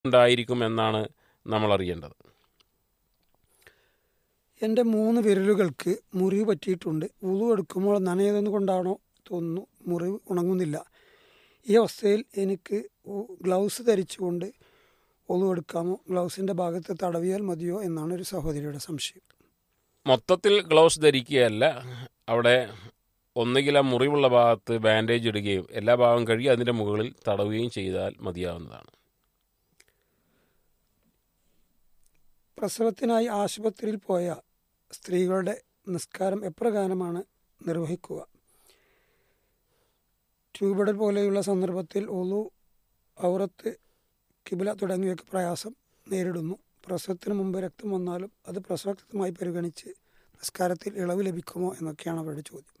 ഉണ്ടായിരിക്കും എന്നാണ് നമ്മൾ അറിയേണ്ടത് എൻ്റെ മൂന്ന് വിരലുകൾക്ക് മുറിവ് പറ്റിയിട്ടുണ്ട് ഉളു എടുക്കുമ്പോൾ നനയതെന്ന് കൊണ്ടാണോ തോന്നുന്നു മുറിവ് ഉണങ്ങുന്നില്ല ഈ അവസ്ഥയിൽ എനിക്ക് ഉ- ഗ്ലൗസ് ധരിച്ചുകൊണ്ട് ഒളു എടുക്കാമോ ഗ്ലൗസിൻ്റെ ഭാഗത്ത് തടവിയാൽ മതിയോ എന്നാണ് ഒരു സഹോദരിയുടെ സംശയം മൊത്തത്തിൽ ഗ്ലൗസ് ധരിക്കുകയല്ല അവിടെ ഒന്നുകിൽ ആ മുറിവുള്ള ഭാഗത്ത് ബാൻഡേജ് ഇടുകയും എല്ലാ ഭാഗവും കഴുകി അതിൻ്റെ മുകളിൽ തടവുകയും ചെയ്താൽ മതിയാവുന്നതാണ് പ്രസവത്തിനായി ആശുപത്രിയിൽ പോയ സ്ത്രീകളുടെ നിസ്കാരം എപ്രകാരമാണ് നിർവഹിക്കുക ട്യൂബിടൽ പോലെയുള്ള സന്ദർഭത്തിൽ ഒളു ഔറത്ത് കിബില തുടങ്ങിയവയ്ക്ക് പ്രയാസം നേരിടുന്നു പ്രസവത്തിന് മുമ്പ് രക്തം വന്നാലും അത് പ്രസവരക്തമായി പരിഗണിച്ച് നിസ്കാരത്തിൽ ഇളവ് ലഭിക്കുമോ എന്നൊക്കെയാണ് അവരുടെ ചോദ്യം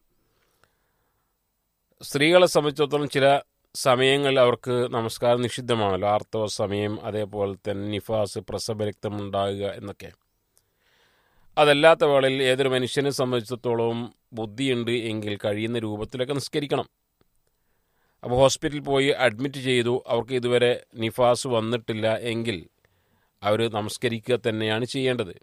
സ്ത്രീകളെ സംബന്ധിച്ചിടത്തോളം ചില സമയങ്ങളിൽ അവർക്ക് നമസ്കാരം നിഷിദ്ധമാണല്ലോ ആർത്തവ സമയം അതേപോലെ തന്നെ നിഫാസ് പ്രസവരക്തം ഉണ്ടാകുക എന്നൊക്കെ അതല്ലാത്ത വേളയിൽ ഏതൊരു മനുഷ്യനെ സംബന്ധിച്ചിടത്തോളം ബുദ്ധിയുണ്ട് എങ്കിൽ കഴിയുന്ന രൂപത്തിലൊക്കെ നിസ്കരിക്കണം അപ്പോൾ ഹോസ്പിറ്റലിൽ പോയി അഡ്മിറ്റ് ചെയ്തു അവർക്ക് ഇതുവരെ നിഫാസ് വന്നിട്ടില്ല എങ്കിൽ അവർ നമസ്കരിക്കുക തന്നെയാണ് ചെയ്യേണ്ടത്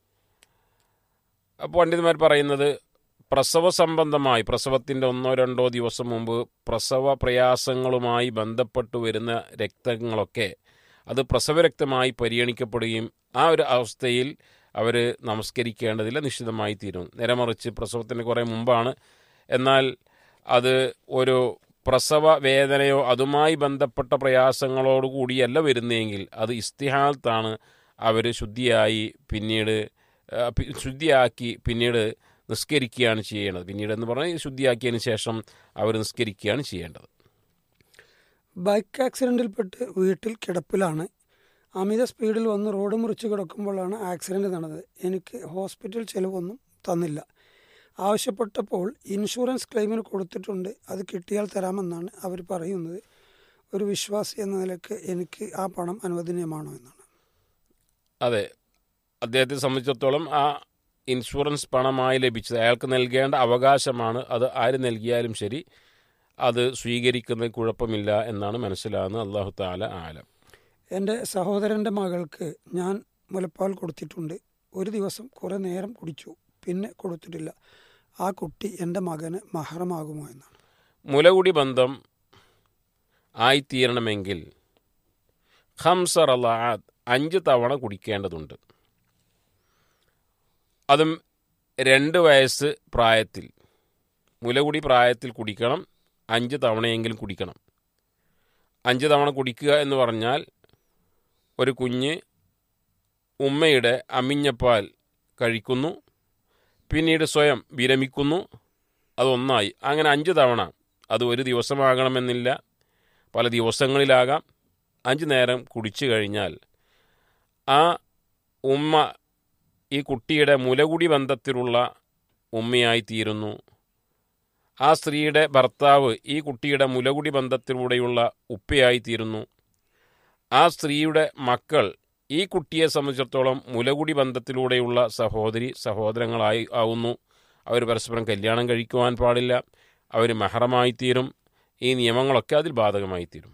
അപ്പോൾ പണ്ഡിതന്മാർ പറയുന്നത് പ്രസവ സംബന്ധമായി പ്രസവത്തിൻ്റെ ഒന്നോ രണ്ടോ ദിവസം മുമ്പ് പ്രസവ പ്രയാസങ്ങളുമായി ബന്ധപ്പെട്ടു വരുന്ന രക്തങ്ങളൊക്കെ അത് പ്രസവരക്തമായി പരിഗണിക്കപ്പെടുകയും ആ ഒരു അവസ്ഥയിൽ അവർ നമസ്കരിക്കേണ്ടതില്ല നിശ്ചിതമായി തീരും നേരെ മറിച്ച് പ്രസവത്തിന് കുറേ മുമ്പാണ് എന്നാൽ അത് ഒരു പ്രസവ വേദനയോ അതുമായി ബന്ധപ്പെട്ട പ്രയാസങ്ങളോടുകൂടിയല്ല വരുന്നതെങ്കിൽ അത് ഇസ്തിഹാലത്താണ് അവർ ശുദ്ധിയായി പിന്നീട് ആ, പി- ശുദ്ധിയാക്കി പിന്നീട് നിസ്കരിക്കുകയാണ് ചെയ്യേണ്ടത് പിന്നീട് എന്ന് പറഞ്ഞാൽ ശുദ്ധിയാക്കിയതിന് ശേഷം അവർ നിസ്കരിക്കുകയാണ് ചെയ്യേണ്ടത് ബൈക്ക് ആക്സിഡൻറ്റിൽപ്പെട്ട് വീട്ടിൽ കിടപ്പിലാണ് അമിത സ്പീഡിൽ വന്ന് റോഡ് മുറിച്ച് കിടക്കുമ്പോഴാണ് ആക്സിഡൻറ്റ് നടന്നത് എനിക്ക് ഹോസ്പിറ്റൽ ചെലവൊന്നും തന്നില്ല ആവശ്യപ്പെട്ടപ്പോൾ ഇൻഷുറൻസ് ക്ലെയിമിന് കൊടുത്തിട്ടുണ്ട് അത് കിട്ടിയാൽ തരാമെന്നാണ് അവർ പറയുന്നത് ഒരു വിശ്വാസി എന്ന നിലയ്ക്ക് എനിക്ക് ആ പണം അനുവദനീയമാണോ എന്നാണ് അതെ അദ്ദേഹത്തെ സംബന്ധിച്ചിടത്തോളം ആ ഇൻഷുറൻസ് പണമായി ലഭിച്ചത് അയാൾക്ക് നൽകേണ്ട അവകാശമാണ് അത് ആര് നൽകിയാലും ശരി അത് സ്വീകരിക്കുന്നത് കുഴപ്പമില്ല എന്നാണ് മനസ്സിലാകുന്നത് അള്ളാഹു താല ആലം എൻ്റെ സഹോദരൻ്റെ മകൾക്ക് ഞാൻ മുലപ്പാൽ കൊടുത്തിട്ടുണ്ട് ഒരു ദിവസം കുറേ നേരം കുടിച്ചു പിന്നെ കൊടുത്തിട്ടില്ല ആ കുട്ടി എൻ്റെ മകന് മഹറമാകുമോ എന്നാണ് മുലകുടി ബന്ധം ആയിത്തീരണമെങ്കിൽ ഹംസർ അള്ളാഹ് അഞ്ച് തവണ കുടിക്കേണ്ടതുണ്ട് അതും രണ്ട് വയസ്സ് പ്രായത്തിൽ മുലകുടി പ്രായത്തിൽ കുടിക്കണം അഞ്ച് തവണയെങ്കിലും കുടിക്കണം അഞ്ച് തവണ കുടിക്കുക എന്ന് പറഞ്ഞാൽ ഒരു കുഞ്ഞ് ഉമ്മയുടെ അമിഞ്ഞപ്പാൽ കഴിക്കുന്നു പിന്നീട് സ്വയം വിരമിക്കുന്നു അതൊന്നായി അങ്ങനെ അഞ്ച് തവണ അത് ഒരു ദിവസമാകണമെന്നില്ല പല ദിവസങ്ങളിലാകാം അഞ്ച് നേരം കുടിച്ചു കഴിഞ്ഞാൽ ആ ഉമ്മ ഈ കുട്ടിയുടെ മുലകുടി ബന്ധത്തിലുള്ള ഉമ്മയായി തീരുന്നു ആ സ്ത്രീയുടെ ഭർത്താവ് ഈ കുട്ടിയുടെ മുലകുടി ബന്ധത്തിലൂടെയുള്ള ഉപ്പയായി തീരുന്നു ആ സ്ത്രീയുടെ മക്കൾ ഈ കുട്ടിയെ സംബന്ധിച്ചിടത്തോളം മുലകുടി ബന്ധത്തിലൂടെയുള്ള സഹോദരി സഹോദരങ്ങളായി ആവുന്നു അവർ പരസ്പരം കല്യാണം കഴിക്കുവാൻ പാടില്ല അവർ മെഹറമായി തീരും ഈ നിയമങ്ങളൊക്കെ അതിൽ ബാധകമായി തീരും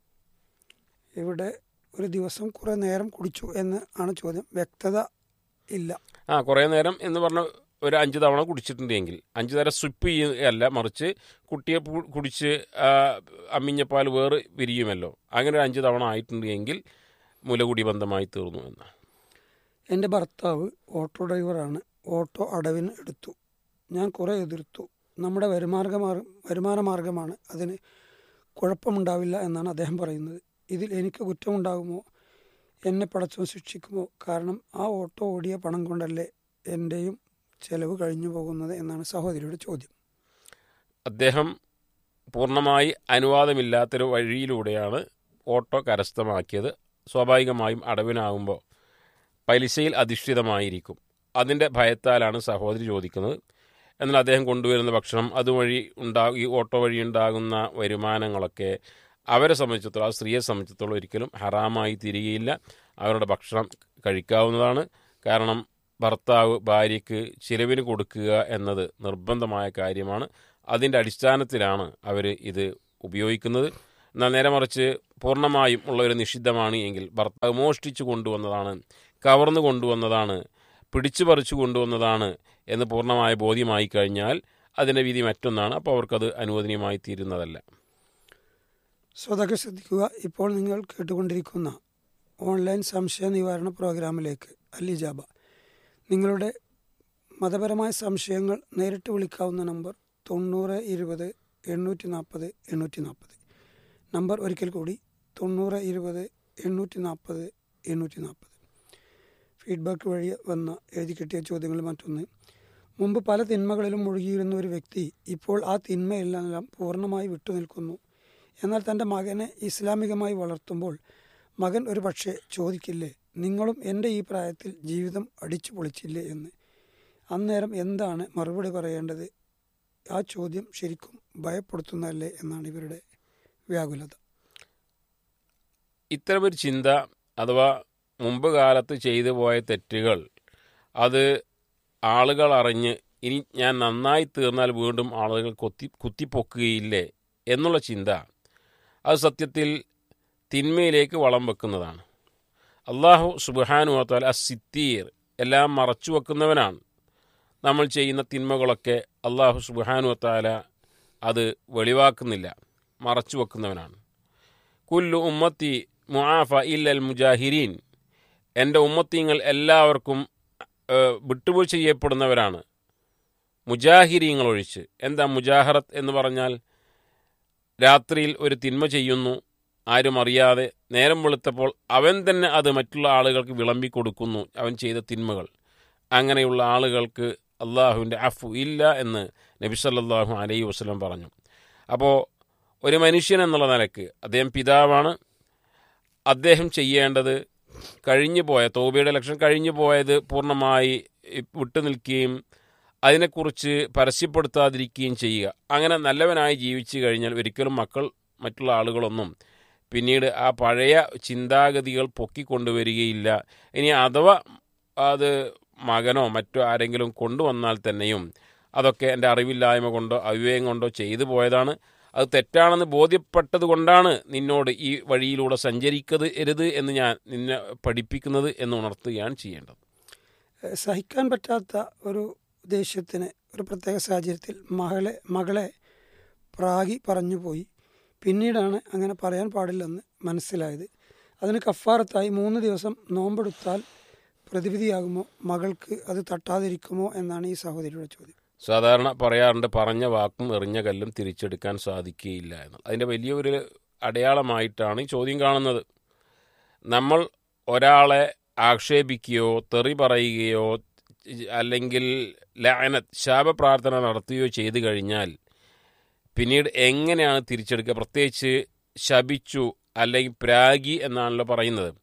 ഇവിടെ ഒരു ദിവസം കുറേ നേരം കുടിച്ചു എന്ന് ആണ് ചോദ്യം വ്യക്തത ഇല്ല ആ കുറേ നേരം എന്ന് പറഞ്ഞ ഒരു അഞ്ച് തവണ കുടിച്ചിട്ടുണ്ടെങ്കിൽ അഞ്ച് നേരം സ്വിപ്പ് ചെയ്യുകയല്ല മറിച്ച് കുട്ടിയെ പു- കുടിച്ച് ആ, അമ്മിഞ്ഞപ്പാൽ വേറെ വിരിയുമല്ലോ അങ്ങനെ ഒരു അഞ്ച് തവണ ആയിട്ടുണ്ടെങ്കിൽ മുലകുടി ബന്ധമായി തീർന്നു എന്ന് എൻ്റെ ഭർത്താവ് ഓട്ടോ ഡ്രൈവറാണ് ഓട്ടോ അടവിന് എടുത്തു ഞാൻ കുറേ എതിർത്തു നമ്മുടെ വരുമാർഗ വരുമാന മാർഗമാണ് അതിന് കുഴപ്പമുണ്ടാവില്ല എന്നാണ് അദ്ദേഹം പറയുന്നത് ഇതിൽ എനിക്ക് കുറ്റമുണ്ടാകുമോ എന്നെ പടച്ചോ ശിക്ഷിക്കുമോ കാരണം ആ ഓട്ടോ ഓടിയ പണം കൊണ്ടല്ലേ എൻ്റെയും ചെലവ് കഴിഞ്ഞു പോകുന്നത് എന്നാണ് സഹോദരിയുടെ ചോദ്യം അദ്ദേഹം പൂർണ്ണമായി അനുവാദമില്ലാത്തൊരു വഴിയിലൂടെയാണ് ഓട്ടോ കരസ്ഥമാക്കിയത് സ്വാഭാവികമായും അടവിനാകുമ്പോൾ പലിശയിൽ അധിഷ്ഠിതമായിരിക്കും അതിൻ്റെ ഭയത്താലാണ് സഹോദരി ചോദിക്കുന്നത് എന്നാൽ അദ്ദേഹം കൊണ്ടുവരുന്ന ഭക്ഷണം അതുവഴി ഉണ്ടാ ഈ ഓട്ടോ വഴി ഉണ്ടാകുന്ന വരുമാനങ്ങളൊക്കെ അവരെ സംബന്ധിച്ചിടത്തോളം ആ സ്ത്രീയെ സംബന്ധിച്ചിടത്തോളം ഒരിക്കലും ഹറാമായി തീരുകയില്ല അവരുടെ ഭക്ഷണം കഴിക്കാവുന്നതാണ് കാരണം ഭർത്താവ് ഭാര്യയ്ക്ക് ചിലവിന് കൊടുക്കുക എന്നത് നിർബന്ധമായ കാര്യമാണ് അതിൻ്റെ അടിസ്ഥാനത്തിലാണ് അവർ ഇത് ഉപയോഗിക്കുന്നത് എന്നാൽ നേരെ മറിച്ച് പൂർണ്ണമായും ഉള്ള ഒരു നിഷിദ്ധമാണ് എങ്കിൽ ഭർത്താവ് മോഷ്ടിച്ചു കൊണ്ടുവന്നതാണ് കവർന്നു കൊണ്ടുവന്നതാണ് പിടിച്ചു പറിച്ചു കൊണ്ടുവന്നതാണ് എന്ന് പൂർണ്ണമായ ബോധ്യമായി കഴിഞ്ഞാൽ അതിൻ്റെ വിധി മറ്റൊന്നാണ് അപ്പോൾ അവർക്കത് അനുവദനീയമായി തീരുന്നതല്ല സ്വതൊക്കെ ശ്രദ്ധിക്കുക ഇപ്പോൾ നിങ്ങൾ കേട്ടുകൊണ്ടിരിക്കുന്ന ഓൺലൈൻ സംശയ നിവാരണ പ്രോഗ്രാമിലേക്ക് അല്ലിജാബ നിങ്ങളുടെ മതപരമായ സംശയങ്ങൾ നേരിട്ട് വിളിക്കാവുന്ന നമ്പർ തൊണ്ണൂറ് ഇരുപത് എണ്ണൂറ്റി നാൽപ്പത് എണ്ണൂറ്റി നാൽപ്പത് നമ്പർ ഒരിക്കൽ കൂടി തൊണ്ണൂറ് ഇരുപത് എണ്ണൂറ്റി നാൽപ്പത് എണ്ണൂറ്റി നാൽപ്പത് ഫീഡ്ബാക്ക് വഴി വന്ന എഴുതി കിട്ടിയ ചോദ്യങ്ങളിൽ മറ്റൊന്ന് മുമ്പ് പല തിന്മകളിലും മുഴുകിയിരുന്ന ഒരു വ്യക്തി ഇപ്പോൾ ആ തിന്മയെല്ലാം പൂർണ്ണമായി വിട്ടുനിൽക്കുന്നു എന്നാൽ തൻ്റെ മകനെ ഇസ്ലാമികമായി വളർത്തുമ്പോൾ മകൻ ഒരു പക്ഷേ ചോദിക്കില്ലേ നിങ്ങളും എൻ്റെ ഈ പ്രായത്തിൽ ജീവിതം അടിച്ചു പൊളിച്ചില്ലേ എന്ന് അന്നേരം എന്താണ് മറുപടി പറയേണ്ടത് ആ ചോദ്യം ശരിക്കും ഭയപ്പെടുത്തുന്നതല്ലേ എന്നാണ് ഇവരുടെ വ്യാകുലത ഇത്തരമൊരു ചിന്ത അഥവാ മുമ്പ് കാലത്ത് ചെയ്തു പോയ തെറ്റുകൾ അത് ആളുകൾ അറിഞ്ഞ് ഇനി ഞാൻ നന്നായി തീർന്നാൽ വീണ്ടും ആളുകൾ കൊത്തി കുത്തിപ്പൊക്കുകയില്ലേ എന്നുള്ള ചിന്ത അത് സത്യത്തിൽ തിന്മയിലേക്ക് വളം വെക്കുന്നതാണ് അള്ളാഹു സുബാനു വാത്താൽ അ സിത്തീർ എല്ലാം മറച്ചു വെക്കുന്നവനാണ് നമ്മൾ ചെയ്യുന്ന തിന്മകളൊക്കെ അള്ളാഹു സുബാനു വത്താല അത് വെളിവാക്കുന്നില്ല മറച്ചു വെക്കുന്നവനാണ് കുല്ലു ഉമ്മത്തി മുആഫ ഇല്ലൽ മുജാഹിരീൻ എൻ്റെ ഉമ്മത്തിങ്ങൾ എല്ലാവർക്കും ഏഹ്, വിട്ടുവീഴ്ച ചെയ്യപ്പെടുന്നവരാണ് മുജാഹിരീങ്ങൾ ഒഴിച്ച് എന്താ മുജാഹറത്ത് എന്ന് പറഞ്ഞാൽ രാത്രിയിൽ ഒരു തിന്മ ചെയ്യുന്നു ആരും അറിയാതെ നേരം വെളുത്തപ്പോൾ അവൻ തന്നെ അത് മറ്റുള്ള ആളുകൾക്ക് വിളമ്പി കൊടുക്കുന്നു അവൻ ചെയ്ത തിന്മകൾ അങ്ങനെയുള്ള ആളുകൾക്ക് അള്ളാഹുവിൻ്റെ അഫു ഇല്ല എന്ന് നബി സല്ലല്ലാഹു അലൈഹി വസല്ലം പറഞ്ഞു അപ്പോൾ ഒരു മനുഷ്യൻ എന്നുള്ള നിലക്ക് അദ്ദേഹം പിതാവാണ് അദ്ദേഹം ചെയ്യേണ്ടത് കഴിഞ്ഞു പോയ തോബിയുടെ ലക്ഷ്യം കഴിഞ്ഞു പോയത് പൂർണ്ണമായി വിട്ടുനിൽക്കുകയും അതിനെക്കുറിച്ച് പരസ്യപ്പെടുത്താതിരിക്കുകയും ചെയ്യുക അങ്ങനെ നല്ലവനായി ജീവിച്ചു കഴിഞ്ഞാൽ ഒരിക്കലും മക്കൾ മറ്റുള്ള ആളുകളൊന്നും പിന്നീട് ആ പഴയ ചിന്താഗതികൾ പൊക്കിക്കൊണ്ടുവരികയില്ല ഇനി അഥവാ അത് മകനോ മറ്റോ ആരെങ്കിലും കൊണ്ടുവന്നാൽ തന്നെയും അതൊക്കെ എൻ്റെ അറിവില്ലായ്മ കൊണ്ടോ അവിവേകം കൊണ്ടോ ചെയ്തു പോയതാണ് അത് തെറ്റാണെന്ന് ബോധ്യപ്പെട്ടത് കൊണ്ടാണ് നിന്നോട് ഈ വഴിയിലൂടെ സഞ്ചരിക്കത് എരുത് എന്ന് ഞാൻ നിന്നെ പഠിപ്പിക്കുന്നത് എന്ന് ഉണർത്തുകയാണ് ചെയ്യേണ്ടത് ഏഹ് സഹിക്കാൻ പറ്റാത്ത ഒരു ദേഷ്യത്തിന് ഒരു പ്രത്യേക സാഹചര്യത്തിൽ മകളെ മകളെ പ്രാഗി പറഞ്ഞു പോയി പിന്നീടാണ് അങ്ങനെ പറയാൻ പാടില്ലെന്ന് മനസ്സിലായത് അതിന് കഫാറത്തായി മൂന്ന് ദിവസം നോമ്പെടുത്താൽ പ്രതിവിധിയാകുമോ മകൾക്ക് അത് തട്ടാതിരിക്കുമോ എന്നാണ് ഈ സഹോദരിയുടെ ചോദ്യം സാധാരണ പറയാറുണ്ട് പറഞ്ഞ വാക്കും എറിഞ്ഞ കല്ലും തിരിച്ചെടുക്കാൻ സാധിക്കുകയില്ല എന്ന് അതിൻ്റെ വലിയൊരു അടയാളമായിട്ടാണ് ഈ ചോദ്യം കാണുന്നത് നമ്മൾ ഒരാളെ ആക്ഷേപിക്കുകയോ തെറി പറയുകയോ അല്ലെങ്കിൽ ലാനത്ത് ശാപപ്രാർത്ഥന നടത്തുകയോ ചെയ്തു കഴിഞ്ഞാൽ പിന്നീട് എങ്ങനെയാണ് തിരിച്ചെടുക്കുക പ്രത്യേകിച്ച് ശപിച്ചു അല്ലെങ്കിൽ പ്രാഗി എന്നാണല്ലോ പറയുന്നത്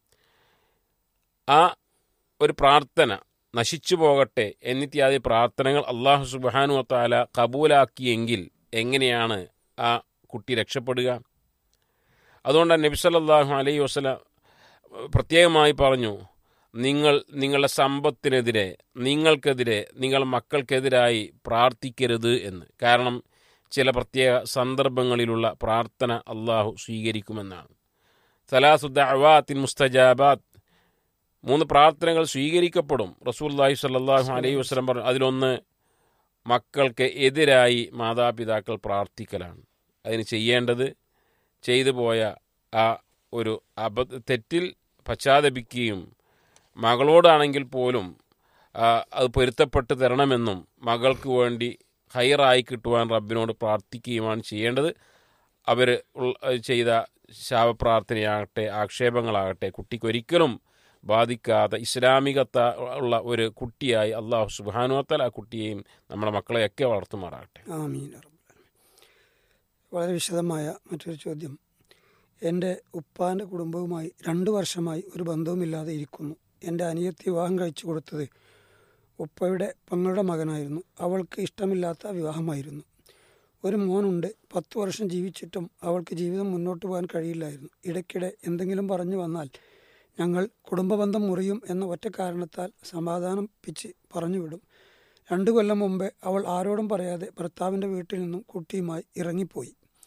ആ ഒരു പ്രാർത്ഥന നശിച്ചു പോകട്ടെ എന്നിത്യാദി പ്രാർത്ഥനകൾ അള്ളാഹു സുബാനു താല കബൂലാക്കിയെങ്കിൽ എങ്ങനെയാണ് ആ കുട്ടി രക്ഷപ്പെടുക അതുകൊണ്ട് നബി സല്ലല്ലാഹു അലൈഹി വസല്ലം പ്രത്യേകമായി പറഞ്ഞു നിങ്ങൾ നിങ്ങളുടെ സമ്പത്തിനെതിരെ നിങ്ങൾക്കെതിരെ നിങ്ങൾ മക്കൾക്കെതിരായി പ്രാർത്ഥിക്കരുത് എന്ന് കാരണം ചില പ്രത്യേക സന്ദർഭങ്ങളിലുള്ള പ്രാർത്ഥന അള്ളാഹു സ്വീകരിക്കുമെന്നാണ് സലാസുദ്ദ അവാത്തിൻ മുസ്തജാബാത്ത് മൂന്ന് പ്രാർത്ഥനകൾ സ്വീകരിക്കപ്പെടും റസൂല്ലാഹി സല്ലാഹു അലൈഹി വസ്ലം പറഞ്ഞു അതിലൊന്ന് മക്കൾക്ക് എതിരായി മാതാപിതാക്കൾ പ്രാർത്ഥിക്കലാണ് അതിന് ചെയ്യേണ്ടത് ചെയ്തു പോയ ആ ഒരു അബ തെറ്റിൽ പശ്ചാത്തപിക്കുകയും മകളോടാണെങ്കിൽ പോലും ആ, അത് പൊരുത്തപ്പെട്ട് തരണമെന്നും മകൾക്ക് വേണ്ടി ഹൈറായി കിട്ടുവാൻ റബ്ബിനോട് പ്രാർത്ഥിക്കുകയുമാണ് ചെയ്യേണ്ടത് അവർ ചെയ്ത ശാപപ്രാർത്ഥനയാകട്ടെ ആക്ഷേപങ്ങളാകട്ടെ കുട്ടിക്കൊരിക്കലും ബാധിക്കാത്ത ഇസ്ലാമികത്ത ഉള്ള ഒരു കുട്ടിയായി അള്ളാഹു സുബാനുവത്തൽ ആ കുട്ടിയെയും നമ്മുടെ മക്കളെയൊക്കെ വളർത്തുമാറാകട്ടെ ആമീൻ റബ്ബൽ ആലമീൻ. വളരെ വിശദമായ മറ്റൊരു ചോദ്യം എൻ്റെ ഉപ്പാൻ്റെ കുടുംബവുമായി രണ്ട് വർഷമായി ഒരു ബന്ധവുമില്ലാതെ ഇരിക്കുന്നു എൻ്റെ അനിയത്തി വിവാഹം കഴിച്ചു കൊടുത്തത് ഉപ്പയുടെ പെങ്ങളുടെ മകനായിരുന്നു അവൾക്ക് ഇഷ്ടമില്ലാത്ത വിവാഹമായിരുന്നു ഒരു മോനുണ്ട് പത്ത് വർഷം ജീവിച്ചിട്ടും അവൾക്ക് ജീവിതം മുന്നോട്ട് പോകാൻ കഴിയില്ലായിരുന്നു ഇടയ്ക്കിടെ എന്തെങ്കിലും പറഞ്ഞു വന്നാൽ ഞങ്ങൾ കുടുംബബന്ധം മുറിയും എന്ന ഒറ്റ കാരണത്താൽ സമാധാനിപ്പിച്ച് പറഞ്ഞുവിടും രണ്ടു കൊല്ലം മുമ്പേ അവൾ ആരോടും പറയാതെ ഭർത്താവിൻ്റെ വീട്ടിൽ നിന്നും കുട്ടിയുമായി ഇറങ്ങിപ്പോയി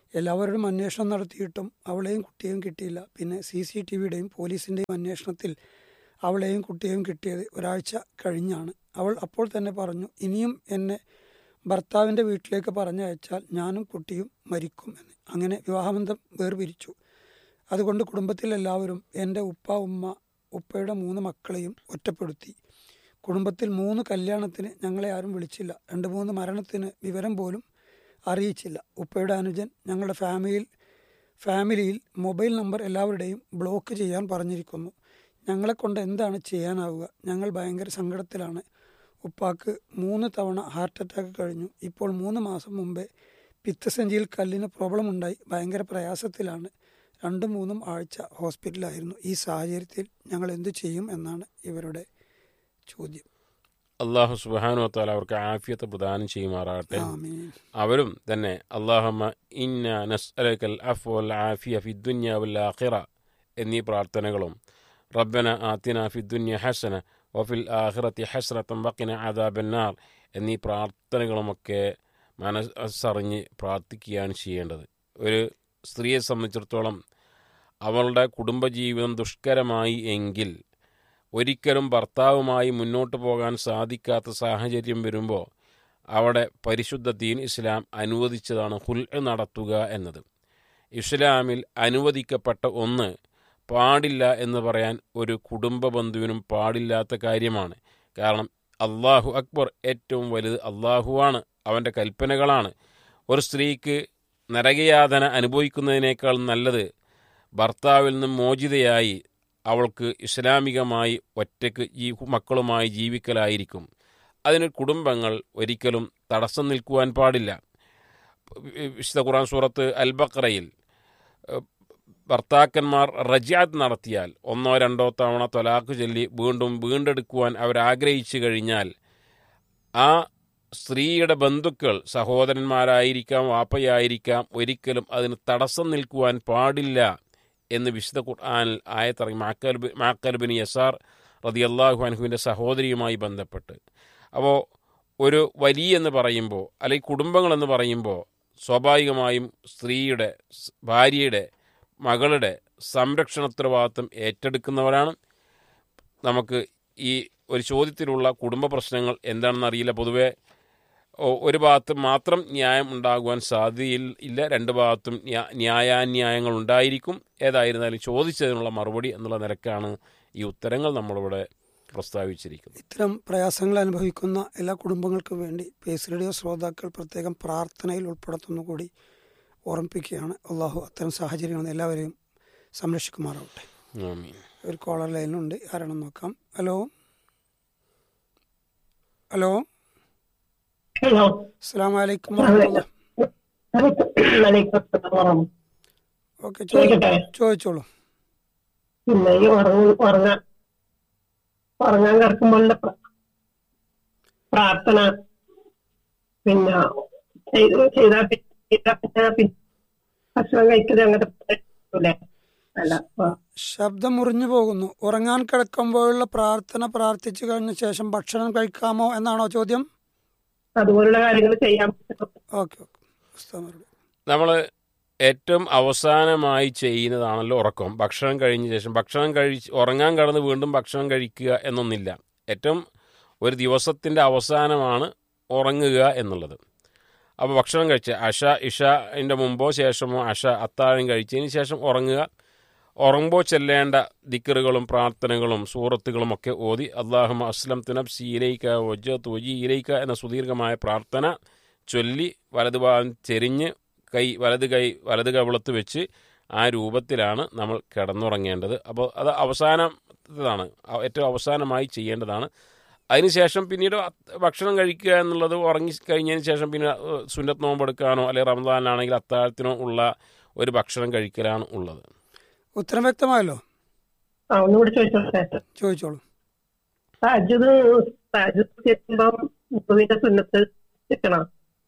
എല്ലാവരോടും അന്വേഷണം നടത്തിയിട്ടും അവളെയും കുട്ടിയെയും കിട്ടിയില്ല പിന്നെ സി സി ടി വിയുടെയും പോലീസിൻ്റെയും അന്വേഷണത്തിൽ അവളെയും കുട്ടിയെയും കിട്ടിയത് ഒരാഴ്ച കഴിഞ്ഞാണ് അവൾ അപ്പോൾ തന്നെ പറഞ്ഞു ഇനിയും എന്നെ ഭർത്താവിൻ്റെ വീട്ടിലേക്ക് പറഞ്ഞയച്ചാൽ ഞാനും കുട്ടിയും മരിക്കും എന്ന് അങ്ങനെ വിവാഹബന്ധം വേർപിരിച്ചു അതുകൊണ്ട് കുടുംബത്തിലെല്ലാവരും എൻ്റെ ഉപ്പ ഉമ്മ ഉപ്പയുടെ മൂന്ന് മക്കളെയും ഒറ്റപ്പെടുത്തി കുടുംബത്തിൽ മൂന്ന് കല്യാണത്തിന് ഞങ്ങളെ ആരും വിളിച്ചില്ല രണ്ട് മൂന്ന് മരണത്തിന് വിവരം പോലും അറിയിച്ചില്ല ഉപ്പയുടെ അനുജൻ ഞങ്ങളുടെ ഫാമിലിയിൽ ഫാമിലിയിൽ മൊബൈൽ നമ്പർ എല്ലാവരുടെയും ബ്ലോക്ക് ചെയ്യാൻ പറഞ്ഞിരിക്കുന്നു ഞങ്ങളെ കൊണ്ട് എന്താണ് ചെയ്യാനാവുക ഞങ്ങൾ ഭയങ്കര സങ്കടത്തിലാണ് ഉപ്പാക്ക് മൂന്ന് തവണ ഹാർട്ട് അറ്റാക്ക് കഴിഞ്ഞു ഇപ്പോൾ മൂന്ന് മാസം മുമ്പേ പിത്തസഞ്ചിയിൽ കല്ലിന് പ്രോബ്ലം ഉണ്ടായി ഭയങ്കര പ്രയാസത്തിലാണ് രണ്ടും മൂന്നും ആഴ്ച ഹോസ്പിറ്റലായിരുന്നു ഈ സാഹചര്യത്തിൽ ഞങ്ങൾ എന്തു ചെയ്യും എന്നാണ് ഇവരുടെ ചോദ്യം അള്ളാഹു സുബാനു താല അവർക്ക് ആഫിയത്ത് പ്രദാനം ചെയ്യുമാറാകട്ടെ ആമീൻ അവരും തന്നെ അള്ളാഹമ്മ ഇന്ന നസ്അലക്കൽ അഫ്വൽ ആഫിയ ഫിദ്ദുന്യ വൽ ആഖിറ എന്നീ പ്രാർത്ഥനകളും റബ്ബന ആത്തിന ഫിദ്ദുന്യ ഹസന വഫിൽ ആഖിറത്തി ഹസ്രത്തം വക്കിന ആദാബന്നാർ എന്നീ പ്രാർത്ഥനകളുമൊക്കെ മനസ്സറിഞ്ഞ് പ്രാർത്ഥിക്കുകയാണ് ചെയ്യേണ്ടത് ഒരു സ്ത്രീയെ സംബന്ധിച്ചിടത്തോളം അവളുടെ കുടുംബജീവിതം ദുഷ്കരമായി എങ്കിൽ ഒരിക്കലും ഭർത്താവുമായി മുന്നോട്ട് പോകാൻ സാധിക്കാത്ത സാഹചര്യം വരുമ്പോൾ അവിടെ പരിശുദ്ധ ദീൻ ഇസ്ലാം അനുവദിച്ചതാണ് ഹുൽ നടത്തുക എന്നത് ഇസ്ലാമിൽ അനുവദിക്കപ്പെട്ട ഒന്ന് പാടില്ല എന്ന് പറയാൻ ഒരു കുടുംബ ബന്ധുവിനും പാടില്ലാത്ത കാര്യമാണ് കാരണം അള്ളാഹു അക്ബർ ഏറ്റവും വലുത് അള്ളാഹുവാണ് അവൻ്റെ കൽപ്പനകളാണ് ഒരു സ്ത്രീക്ക് നരകയാതന അനുഭവിക്കുന്നതിനേക്കാൾ നല്ലത് ഭർത്താവിൽ നിന്നും മോചിതയായി അവൾക്ക് ഇസ്ലാമികമായി ഒറ്റയ്ക്ക് ഈ മക്കളുമായി ജീവിക്കലായിരിക്കും അതിന് കുടുംബങ്ങൾ ഒരിക്കലും തടസ്സം നിൽക്കുവാൻ പാടില്ല വിശുദ്ധ ഖുർആൻ സൂറത്ത് അൽ ബക്രയിൽ ഭർത്താക്കന്മാർ റജാത്ത് നടത്തിയാൽ ഒന്നോ രണ്ടോ തവണ തൊലാക്ക് ചൊല്ലി വീണ്ടും വീണ്ടെടുക്കുവാൻ അവരാഗ്രഹിച്ചു കഴിഞ്ഞാൽ ആ സ്ത്രീയുടെ ബന്ധുക്കൾ സഹോദരന്മാരായിരിക്കാം വാപ്പയായിരിക്കാം ഒരിക്കലും അതിന് തടസ്സം നിൽക്കുവാൻ പാടില്ല എന്ന് വിശുദ്ധ ഖുർആാനിൽ ആയത്തിറങ്ങി മാക്കൽബ് മാക്കൽബിൻ യസാർ റതി അള്ളാഹു അൻഹുവിൻ്റെ സഹോദരിയുമായി ബന്ധപ്പെട്ട് അപ്പോൾ ഒരു വലിയ എന്ന് പറയുമ്പോൾ അല്ലെങ്കിൽ കുടുംബങ്ങളെന്ന് പറയുമ്പോൾ സ്വാഭാവികമായും സ്ത്രീയുടെ ഭാര്യയുടെ മകളുടെ സംരക്ഷണ ഉത്തരവാദിത്വം ഏറ്റെടുക്കുന്നവരാണ് നമുക്ക് ഈ ഒരു ചോദ്യത്തിലുള്ള കുടുംബ പ്രശ്നങ്ങൾ എന്താണെന്ന് അറിയില്ല പൊതുവെ ഒരു ഭാഗത്ത് മാത്രം ന്യായം ഉണ്ടാകുവാൻ സാധ്യതയില്ല രണ്ട് ഭാഗത്തും ന്യായാന്യായങ്ങൾ ഉണ്ടായിരിക്കും ഏതായിരുന്നാലും ചോദിച്ചതിനുള്ള മറുപടി എന്നുള്ള നിലക്കാണ് ഈ ഉത്തരങ്ങൾ നമ്മളിവിടെ പ്രസ്താവിച്ചിരിക്കുന്നത് ഇത്തരം പ്രയാസങ്ങൾ അനുഭവിക്കുന്ന എല്ലാ കുടുംബങ്ങൾക്കും വേണ്ടി പേസ് റേഡിയോ ശ്രോതാക്കൾ പ്രത്യേകം പ്രാർത്ഥനയിൽ ഉൾപ്പെടുത്തുന്നു കൂടി ഓർമ്മിപ്പിക്കുകയാണ് അള്ളാഹു അത്തരം സാഹചര്യങ്ങൾ എല്ലാവരെയും സംരക്ഷിക്കുമാറാവട്ടെ ഒരു കോളർ ലൈനിലുണ്ട് ആരാണെന്ന് നോക്കാം ഹലോ ഹലോ ഹലോ അസ്സാം വലൈക്കും വറഹമത്തുള്ള ഓക്കെ ചോദിക്കട്ടെ? ചോദിച്ചോളൂ പിന്നെ ഈ ഉറങ്ങ ഉറങ്ങാൻ ഉറങ്ങാൻ കിടക്കുമ്പോഴുള്ള പ്ര- പ്രാർത്ഥന പിന്നെ ചെയ്ത് ചെയ്താ പി- ചെയ്താ പിന്നെ പി- ഭക്ഷണം കഴിക്കുന്നത് അങ്ങനത്തെ പറ്റൂലേ? അല്ല ആ, ശബ്ദം മുറിഞ്ഞു പോകുന്നു ഉറങ്ങാൻ കിടക്കുമ്പോഴുള്ള പ്രാർത്ഥന പ്രാർത്ഥിച്ചു കഴിഞ്ഞ ശേഷം ഭക്ഷണം കഴിക്കാമോ എന്നാണോ ചോദ്യം അതുപോലുള്ള കാര്യങ്ങൾ ചെയ്യാൻ പറ്റും ഓക്കെ ഓക്കെ ഉസ്താദ് മറുപടി. നമ്മൾ ഏറ്റവും അവസാനമായി ചെയ്യുന്നതാണല്ലോ ഉറക്കം ഭക്ഷണം കഴിഞ്ഞ ശേഷം ഭക്ഷണം കഴിച്ച് ഉറങ്ങാൻ കടന്ന് വീണ്ടും ഭക്ഷണം കഴിക്കുക എന്നൊന്നില്ല ഏറ്റവും ഒരു ദിവസത്തിൻ്റെ അവസാനമാണ് ഉറങ്ങുക എന്നുള്ളത് അപ്പോൾ ഭക്ഷണം കഴിച്ച് അഷ ഇഷൻ്റെ മുമ്പോ ശേഷമോ അഷ അത്താഴം കഴിച്ചതിന് ശേഷം ഉറങ്ങുക ഉറങ്ങുമ്പോൾ ചെല്ലേണ്ട ദിക്കറുകളും പ്രാർത്ഥനകളും സൂറത്തുകളും ഒക്കെ ഓതി അള്ളാഹുമ അസ്ലം തുനബ്സി ഇലൈക്ക വജ്ജത്ത് വജി ഇലൈക്ക എന്ന സുദീർഘമായ പ്രാർത്ഥന ചൊല്ലി വലതു ഭാഗം ചെരിഞ്ഞ് കൈ വലത് കൈ വലത് കവിളത്ത് വെച്ച് ആ രൂപത്തിലാണ് നമ്മൾ കിടന്നുറങ്ങേണ്ടത് അപ്പോൾ അത് അവസാനതാണ് ഏറ്റവും അവസാനമായി ചെയ്യേണ്ടതാണ് അതിനുശേഷം പിന്നീട് അത് ഭക്ഷണം കഴിക്കുക എന്നുള്ളത് ഉറങ്ങി കഴിഞ്ഞതിന് ശേഷം പിന്നെ ഏഹ്, സുന്നത്ത് നോമ്പെടുക്കാനോ അല്ലെങ്കിൽ റമദാനാണെങ്കിൽ അത്താഴത്തിനോ ഉള്ള ഒരു ഭക്ഷണം കഴിക്കലാണ് ഉള്ളത് ഉത്തരം വ്യക്തമായല്ലോ ആ ഒന്നുകൂടി ചോദിച്ചോട്ടെ ചോദിച്ചോളൂ താജത് താജത് ചെയ്യുമ്പം മുഖവിന്റെ സുന്നത്ത് കിട്ടണം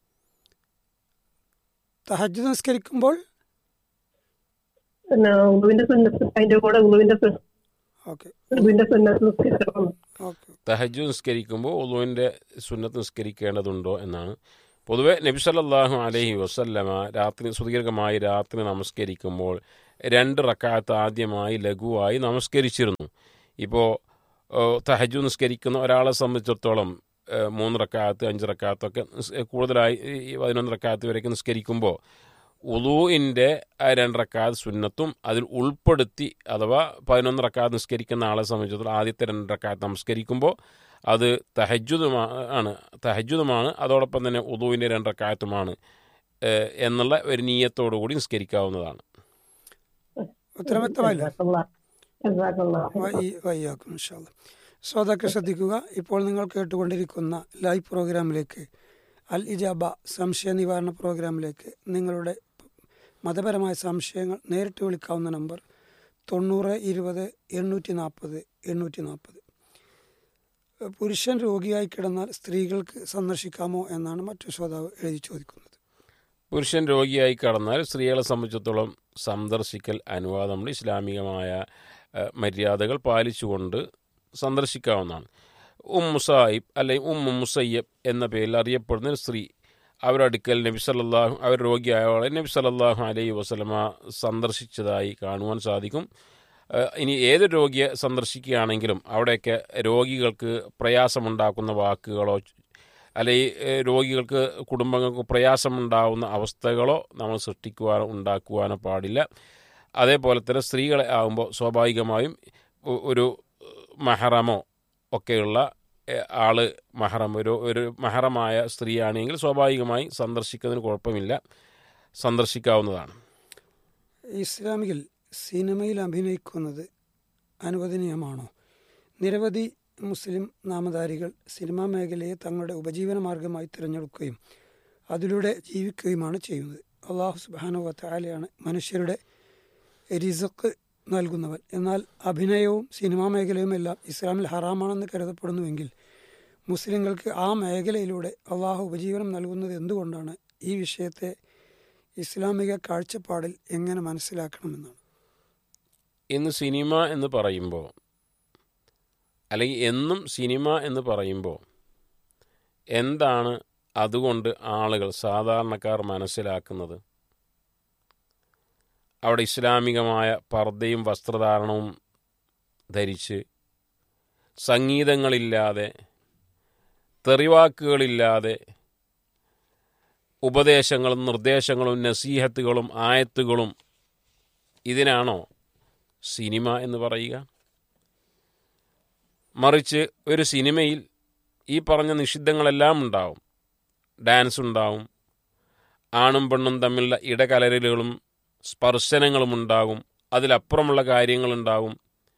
തഹജ് നിസ്കരിക്കുമ്പോൾ പിന്നെ ഉളുവിന്റെ സുന്നത്ത് അതിന്റെ കൂടെ ഉളുവിന്റെ സു- ഓക്കെ ഉളുവിന്റെ സുന്നത്ത് നിസ്കരിക്കണം ഓക്കെ തഹജു നിസ്കരിക്കുമ്പോൾ ഒന്നുവിൻ്റെ സുന്നത്ത് നിസ്കരിക്കേണ്ടതുണ്ടോ എന്നാണ് പൊതുവെ നബി സല്ലല്ലാഹു അലൈഹി വസല്ലമ രാത്രി സുദീർഘമായി രാത്രി നമസ്കരിക്കുമ്പോൾ രണ്ട് റക്കാത്ത് ആദ്യമായി ലഘുവായി നമസ്കരിച്ചിരുന്നു ഇപ്പോൾ തഹജു നിസ്കരിക്കുന്ന ഒരാളെ സംബന്ധിച്ചിടത്തോളം ഏഹ്, മൂന്ന് റക്കാത്ത് അഞ്ച് റക്കാത്തൊക്കെ നിസ്- കൂടുതലായി ഈ പതിനൊന്ന് റക്കാത്ത് വരെയൊക്കെ നിസ്കരിക്കുമ്പോൾ ഉലൂഇൻ്റെ രണ്ട് റക്കാത്ത് സുന്നത്തും അതിൽ ഉൾപ്പെടുത്തി അഥവാ പതിനൊന്ന് റക്കാത്ത് നിസ്കരിക്കുന്ന ആളെ സംബന്ധിച്ചിടത്തോളം ആദ്യത്തെ രണ്ട് റക്കാത്ത് നമസ്കരിക്കുമ്പോൾ അത് തഹജുദുമാണ് ആണ് തഹജുദുമാണ് അതോടൊപ്പം തന്നെ ഉദുവിൻ്റെ രണ്ട് റക്കാത്തുമാണ് ഏഹ്, എന്നുള്ള ഒരു നീയത്തോടു കൂടി നിസ്കരിക്കാവുന്നതാണ് ഉത്തരം വ്യക്തമായില്ലേ ജസാക്കല്ലാ. ജസാക്കല്ലാ. വൈ- വയ്യാക്കും ഇൻഷാല്ല ശ്രോതാക്കൾ ശ്രദ്ധിക്കുക ഇപ്പോൾ നിങ്ങൾ കേട്ടുകൊണ്ടിരിക്കുന്ന ലൈവ് പ്രോഗ്രാമിലേക്ക് അൽ ഇജാബ സംശയ നിവാരണ പ്രോഗ്രാമിലേക്ക് നിങ്ങളുടെ മതപരമായ സംശയങ്ങൾ നേരിട്ട് വിളിക്കാവുന്ന നമ്പർ തൊണ്ണൂറ് ഇരുപത് എണ്ണൂറ്റി നാൽപ്പത് എണ്ണൂറ്റി നാൽപ്പത് പുരുഷൻ രോഗിയായി കിടന്നാൽ സ്ത്രീകൾക്ക് സന്ദർശിക്കാമോ എന്നാണ് മറ്റു ശ്രോതാവ് എഴുതി ചോദിക്കുന്നത് പുരുഷൻ രോഗിയായി കടന്നാൽ സ്ത്രീകളെ സംബന്ധിച്ചിടത്തോളം സന്ദർശിക്കൽ അനുവാദമുണ്ട് ഇസ്ലാമികമായ ഏഹ്, മര്യാദകൾ പാലിച്ചുകൊണ്ട് സന്ദർശിക്കാവുന്നതാണ് ഉം മുസായിബ് അല്ലെങ്കിൽ ഉം മുസയ്യബ് എന്ന പേരിൽ അറിയപ്പെടുന്ന ഒരു സ്ത്രീ അവരുടെ അടുക്കൽ നബി സല്ലല്ലാഹു അവർ രോഗിയായവളെ നബി സല്ലല്ലാഹു അലൈഹി വസല്ലമ സന്ദർശിച്ചതായി കാണുവാൻ സാധിക്കും ഏഹ്, ഇനി ഏത് രോഗിയെ സന്ദർശിക്കുകയാണെങ്കിലും അവിടെയൊക്കെ രോഗികൾക്ക് പ്രയാസമുണ്ടാക്കുന്ന വാക്കുകളോ അല്ലെങ്കിൽ ഏഹ്, രോഗികൾക്ക് കുടുംബങ്ങൾക്ക് പ്രയാസമുണ്ടാകുന്ന അവസ്ഥകളോ നമ്മൾ സൃഷ്ടിക്കുവാനോ ഉണ്ടാക്കുവാനോ പാടില്ല അതേപോലെ തന്നെ സ്ത്രീകളെ ആകുമ്പോൾ സ്വാഭാവികമായും ഒ- ഒരു മഹറമോ ഒക്കെയുള്ള ഏഹ്, ആള് മഹറം ഒരു ഒരു മഹറമായ സ്ത്രീയാണെങ്കിൽ സ്വാഭാവികമായി സന്ദർശിക്കുന്നതിന് കുഴപ്പമില്ല സന്ദർശിക്കാവുന്നതാണ് ഇസ്ലാമിൽ സിനിമയിൽ അഭിനയിക്കുന്നത് അനുവദനീയമാണോ നിരവധി മുസ്ലിം നാമധാരികൾ സിനിമാ മേഖലയെ തങ്ങളുടെ ഉപജീവന മാർഗമായി തിരഞ്ഞെടുക്കുകയും അതിലൂടെ ജീവിക്കുകയുമാണ് ചെയ്യുന്നത് അള്ളാഹു സുബാനുവത്താലയാണ് മനുഷ്യരുടെ റിസക്ക് നൽകുന്നവൻ എന്നാൽ അഭിനയവും സിനിമാ മേഖലയും എല്ലാം ഇസ്ലാമിൽ ഹറാമാണെന്ന് കരുതപ്പെടുന്നുവെങ്കിൽ മുസ്ലിങ്ങൾക്ക് ആ മേഖലയിലൂടെ അള്ളാഹു ഉപജീവനം നൽകുന്നത് എന്തുകൊണ്ടാണ് ഈ വിഷയത്തെ ഇസ്ലാമിക കാഴ്ചപ്പാടിൽ എങ്ങനെ മനസ്സിലാക്കണമെന്നാണ് ഇന്ന് സിനിമ എന്ന് പറയുമ്പോൾ അല്ലെങ്കിൽ എന്നും സിനിമ എന്ന് പറയുമ്പോൾ എന്താണ് അതുകൊണ്ട് ആളുകൾ സാധാരണക്കാർ മനസ്സിലാക്കുന്നത് അവിടെ ഇസ്ലാമികമായ പർദ്ദയും വസ്ത്രധാരണവും ധരിച്ച് സംഗീതങ്ങളില്ലാതെ തെറിവാക്കുകളില്ലാതെ ഉപദേശങ്ങളും നിർദ്ദേശങ്ങളും നസീഹത്തുകളും ആയത്തുകളും ഇതിനാണോ സിനിമ എന്ന് പറയുക മറിച്ച് ഒരു സിനിമയിൽ ഈ പറഞ്ഞ നിഷിദ്ധങ്ങളെല്ലാം ഉണ്ടാവും ഡാൻസ് ഉണ്ടാവും ആണും പെണ്ണും തമ്മിലുള്ള ഇടകലരലുകളും സ്പർശനങ്ങളും ഉണ്ടാകും അതിലപ്പുറമുള്ള കാര്യങ്ങളുണ്ടാകും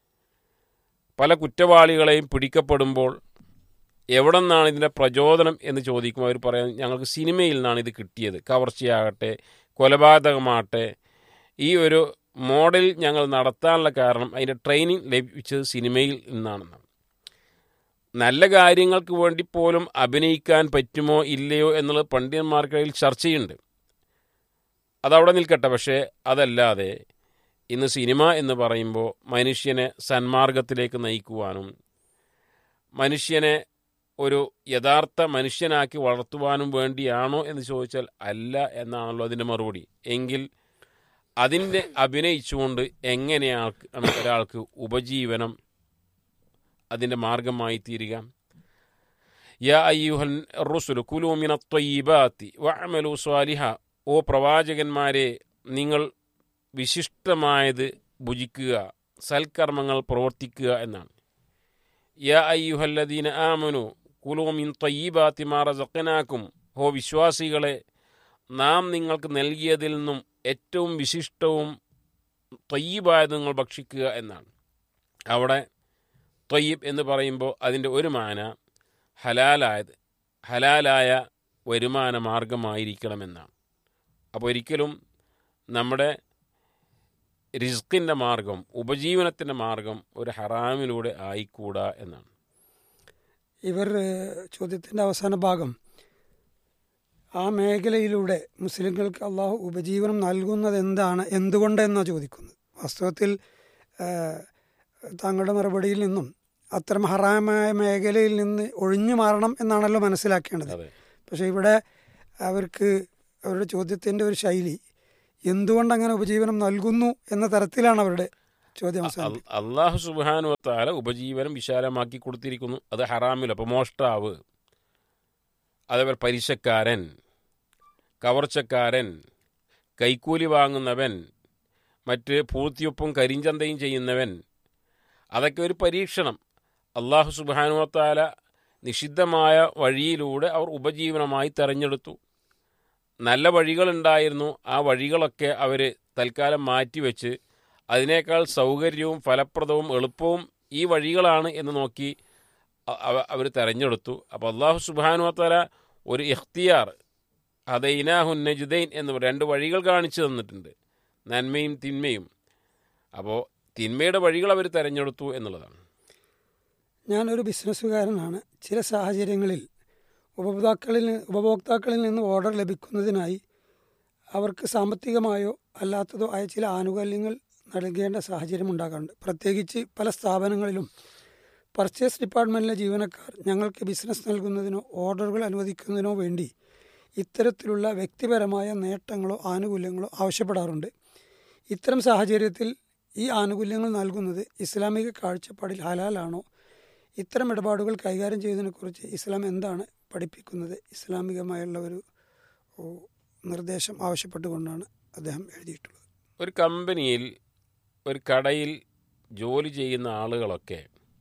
പല കുറ്റവാളികളെയും പിടിക്കപ്പെടുമ്പോൾ എവിടെ നിന്നാണ് ഇതിൻ്റെ പ്രചോദനം എന്ന് ചോദിക്കുമ്പോൾ അവർ പറയാൻ ഞങ്ങൾക്ക് സിനിമയിൽ നിന്നാണ് ഇത് കിട്ടിയത് കവർച്ചയാകട്ടെ കൊലപാതകമാകട്ടെ ഈ ഒരു മോഡൽ ഞങ്ങൾ നടത്താനുള്ള കാരണം അതിൻ്റെ ട്രെയിനിങ് ലഭിച്ചത് സിനിമയിൽ നിന്നാണെന്നാണ് നല്ല കാര്യങ്ങൾക്ക് വേണ്ടി പോലും അഭിനയിക്കാൻ പറ്റുമോ ഇല്ലയോ എന്നുള്ളത് പണ്ഡിതന്മാർക്കിടയിൽ ചർച്ചയുണ്ട് അതവിടെ നിൽക്കട്ടെ പക്ഷേ അതല്ലാതെ ഇന്ന് സിനിമ എന്ന് പറയുമ്പോൾ മനുഷ്യനെ സന്മാർഗത്തിലേക്ക് നയിക്കുവാനും മനുഷ്യനെ ഒരു യഥാർത്ഥ മനുഷ്യനാക്കി വളർത്തുവാനും വേണ്ടിയാണോ എന്ന് ചോദിച്ചാൽ അല്ല എന്നാണല്ലോ അതിൻ്റെ മറുപടി എങ്കിൽ അതിൻ്റെ അഭിനയിച്ചുകൊണ്ട് എങ്ങനെയാണ് ഒരാൾക്ക് ഉപജീവനം അതിൻ്റെ മാർഗമായി തീരുക യാ അയ്യുഹൻ റുസുലു കുലൂമിന ത്വയ്യിബാത്തി വഅമലു സ്വാലിഹ ഓ പ്രവാചകന്മാരെ നിങ്ങൾ വിശിഷ്ടമായത് ഭുജിക്കുക സൽക്കർമ്മങ്ങൾ പ്രവർത്തിക്കുക എന്നാണ് യാ അയ്യുഹല്ലദീന ആമനു കുലൂമിൻ ത്വയ്യിബാത്തി മാറസക്കനാക്കും ഓ വിശ്വാസികളെ നാം നിങ്ങൾക്ക് നൽകിയതിൽ നിന്നും ഏറ്റവും വിശിഷ്ടവും ത്വയ്യിബായത് നിങ്ങൾ ഭക്ഷിക്കുക എന്നാണ് അവിടെ ത്വയ്യിബ് എന്ന് പറയുമ്പോൾ അതിൻ്റെ ഒരു മാന ഹലാലായത് ഹലാലായ വരുമാന മാർഗമായിരിക്കണമെന്നാണ് അപ്പോൾ ഒരിക്കലും നമ്മുടെ റിസ്കിൻ്റെ മാർഗം ഉപജീവനത്തിൻ്റെ മാർഗം ഒരു ഹറാമിലൂടെ ആയിക്കൂടാ എന്നാണ് ഇവർ ഏഹ്, ചോദ്യത്തിൻ്റെ അവസാന ഭാഗം ആ മേഖലയിലൂടെ മുസ്ലിങ്ങൾക്ക് അള്ളാഹു ഉപജീവനം നൽകുന്നത് എന്താണ് എന്തുകൊണ്ടെന്നാണ് ചോദിക്കുന്നത് വാസ്തവത്തിൽ ഏഹ്, താങ്കളുടെ മറുപടിയിൽ നിന്നും അത്തരം ഹറാമായ മേഖലയിൽ നിന്ന് ഒഴിഞ്ഞു മാറണം എന്നാണല്ലോ മനസ്സിലാക്കേണ്ടത് അതെ പക്ഷേ ഇവിടെ അവർക്ക് അവരുടെ ചോദ്യത്തിൻ്റെ ഒരു ശൈലി എന്തുകൊണ്ട് അങ്ങനെ ഉപജീവനം നൽകുന്നു എന്ന തരത്തിലാണ് അവരുടെ ചോദ്യം അവസാനം അൽ- അള്ളാഹു സുബാനുവത്താല ഉപജീവനം വിശാലമാക്കി കൊടുത്തിരിക്കുന്നു അത് ഹറാമില്ല അപ്പോൾ മോഷ്ടാവ് അതേപോലെ പലിശക്കാരൻ കവർച്ചക്കാരൻ കൈക്കൂലി വാങ്ങുന്നവൻ മറ്റ് പൂർത്തിയൊപ്പും കരിഞ്ചന്തയും ചെയ്യുന്നവൻ അതൊക്കെ ഒരു പരീക്ഷണം അള്ളാഹു സുബാനുവത്താല നിഷിദ്ധമായ വഴിയിലൂടെ അവർ ഉപജീവനമായി തെരഞ്ഞെടുത്തു നല്ല വഴികളുണ്ടായിരുന്നു ആ വഴികളൊക്കെ അവർ തൽക്കാലം മാറ്റിവെച്ച് അതിനേക്കാൾ സൗകര്യവും ഫലപ്രദവും എളുപ്പവും ഈ വഴികളാണ് എന്ന് നോക്കി അവർ തെരഞ്ഞെടുത്തു അപ്പോൾ അള്ളാഹു സുബാനുവത്തല ഒരു ഇഖ്തിയാർ ഹദൈനാഹുൻ നജുദൈൻ എന്ന് പറയും. രണ്ട് വഴികൾ കാണിച്ചു തന്നിട്ടുണ്ട് നന്മയും തിന്മയും അപ്പോൾ തിന്മയുടെ വഴികൾ അവർ തിരഞ്ഞെടുത്തു എന്നുള്ളതാണ് ഞാനൊരു ബിസിനസ്സുകാരനാണ് ചില സാഹചര്യങ്ങളിൽ ഉപഭോക്താക്കളിൽ നി- ഉപഭോക്താക്കളിൽ നിന്ന് ഓർഡർ ലഭിക്കുന്നതിനായി അവർക്ക് സാമ്പത്തികമായോ അല്ലാത്തതോ ആയ ചില ആനുകൂല്യങ്ങൾ നൽകേണ്ട സാഹചര്യം ഉണ്ടാകാറുണ്ട് പ്രത്യേകിച്ച് പല സ്ഥാപനങ്ങളിലും പർച്ചേസ് ഡിപ്പാർട്ട്മെൻറ്റിലെ ജീവനക്കാർ ഞങ്ങൾക്ക് ബിസിനസ് നൽകുന്നതിനോ ഓർഡറുകൾ അനുവദിക്കുന്നതിനോ വേണ്ടി ഇത്തരത്തിലുള്ള വ്യക്തിപരമായ നേട്ടങ്ങളോ ആനുകൂല്യങ്ങളോ ആവശ്യപ്പെടാറുണ്ട് ഇത്തരം സാഹചര്യത്തിൽ ഈ ആനുകൂല്യങ്ങൾ നൽകുന്നത് ഇസ്ലാമിക കാഴ്ചപ്പാടിൽ ഹലാലാണോ ഇത്തരം ഇടപാടുകൾ കൈകാര്യം ചെയ്യുന്നതിനെക്കുറിച്ച് ഇസ്ലാം എന്താണ് പഠിപ്പിക്കുന്നത് ഇസ്ലാമികമായുള്ള ഒരു ഓ, നിർദ്ദേശം ആവശ്യപ്പെട്ടുകൊണ്ടാണ് അദ്ദേഹം എഴുതിയിട്ടുള്ളത് ഒരു കമ്പനിയിൽ ഒരു കടയിൽ ജോലി ചെയ്യുന്ന ആളുകളൊക്കെ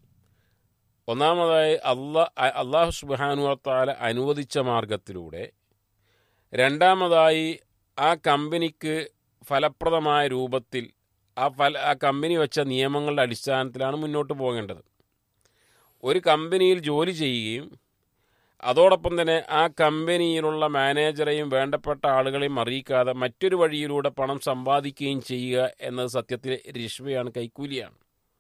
ഒന്നാമതായി അള്ളാ അള്ളാഹു സുബാനുവത്താല അനുവദിച്ച മാർഗത്തിലൂടെ രണ്ടാമതായി ആ കമ്പനിക്ക് ഫലപ്രദമായ രൂപത്തിൽ ആ ഫല ആ കമ്പനി വെച്ച നിയമങ്ങളുടെ അടിസ്ഥാനത്തിലാണ് മുന്നോട്ട് പോകേണ്ടത് ഒരു കമ്പനിയിൽ ജോലി ചെയ്യുകയും അതോടൊപ്പം തന്നെ ആ കമ്പനിയിലുള്ള മാനേജറെയും വേണ്ടപ്പെട്ട ആളുകളെയും അറിയിക്കാതെ മറ്റൊരു വഴിയിലൂടെ പണം സമ്പാദിക്കുകയും ചെയ്യുക എന്നത് സത്യത്തിൽ റിഷ്വയാണ് കൈക്കൂലിയാണ്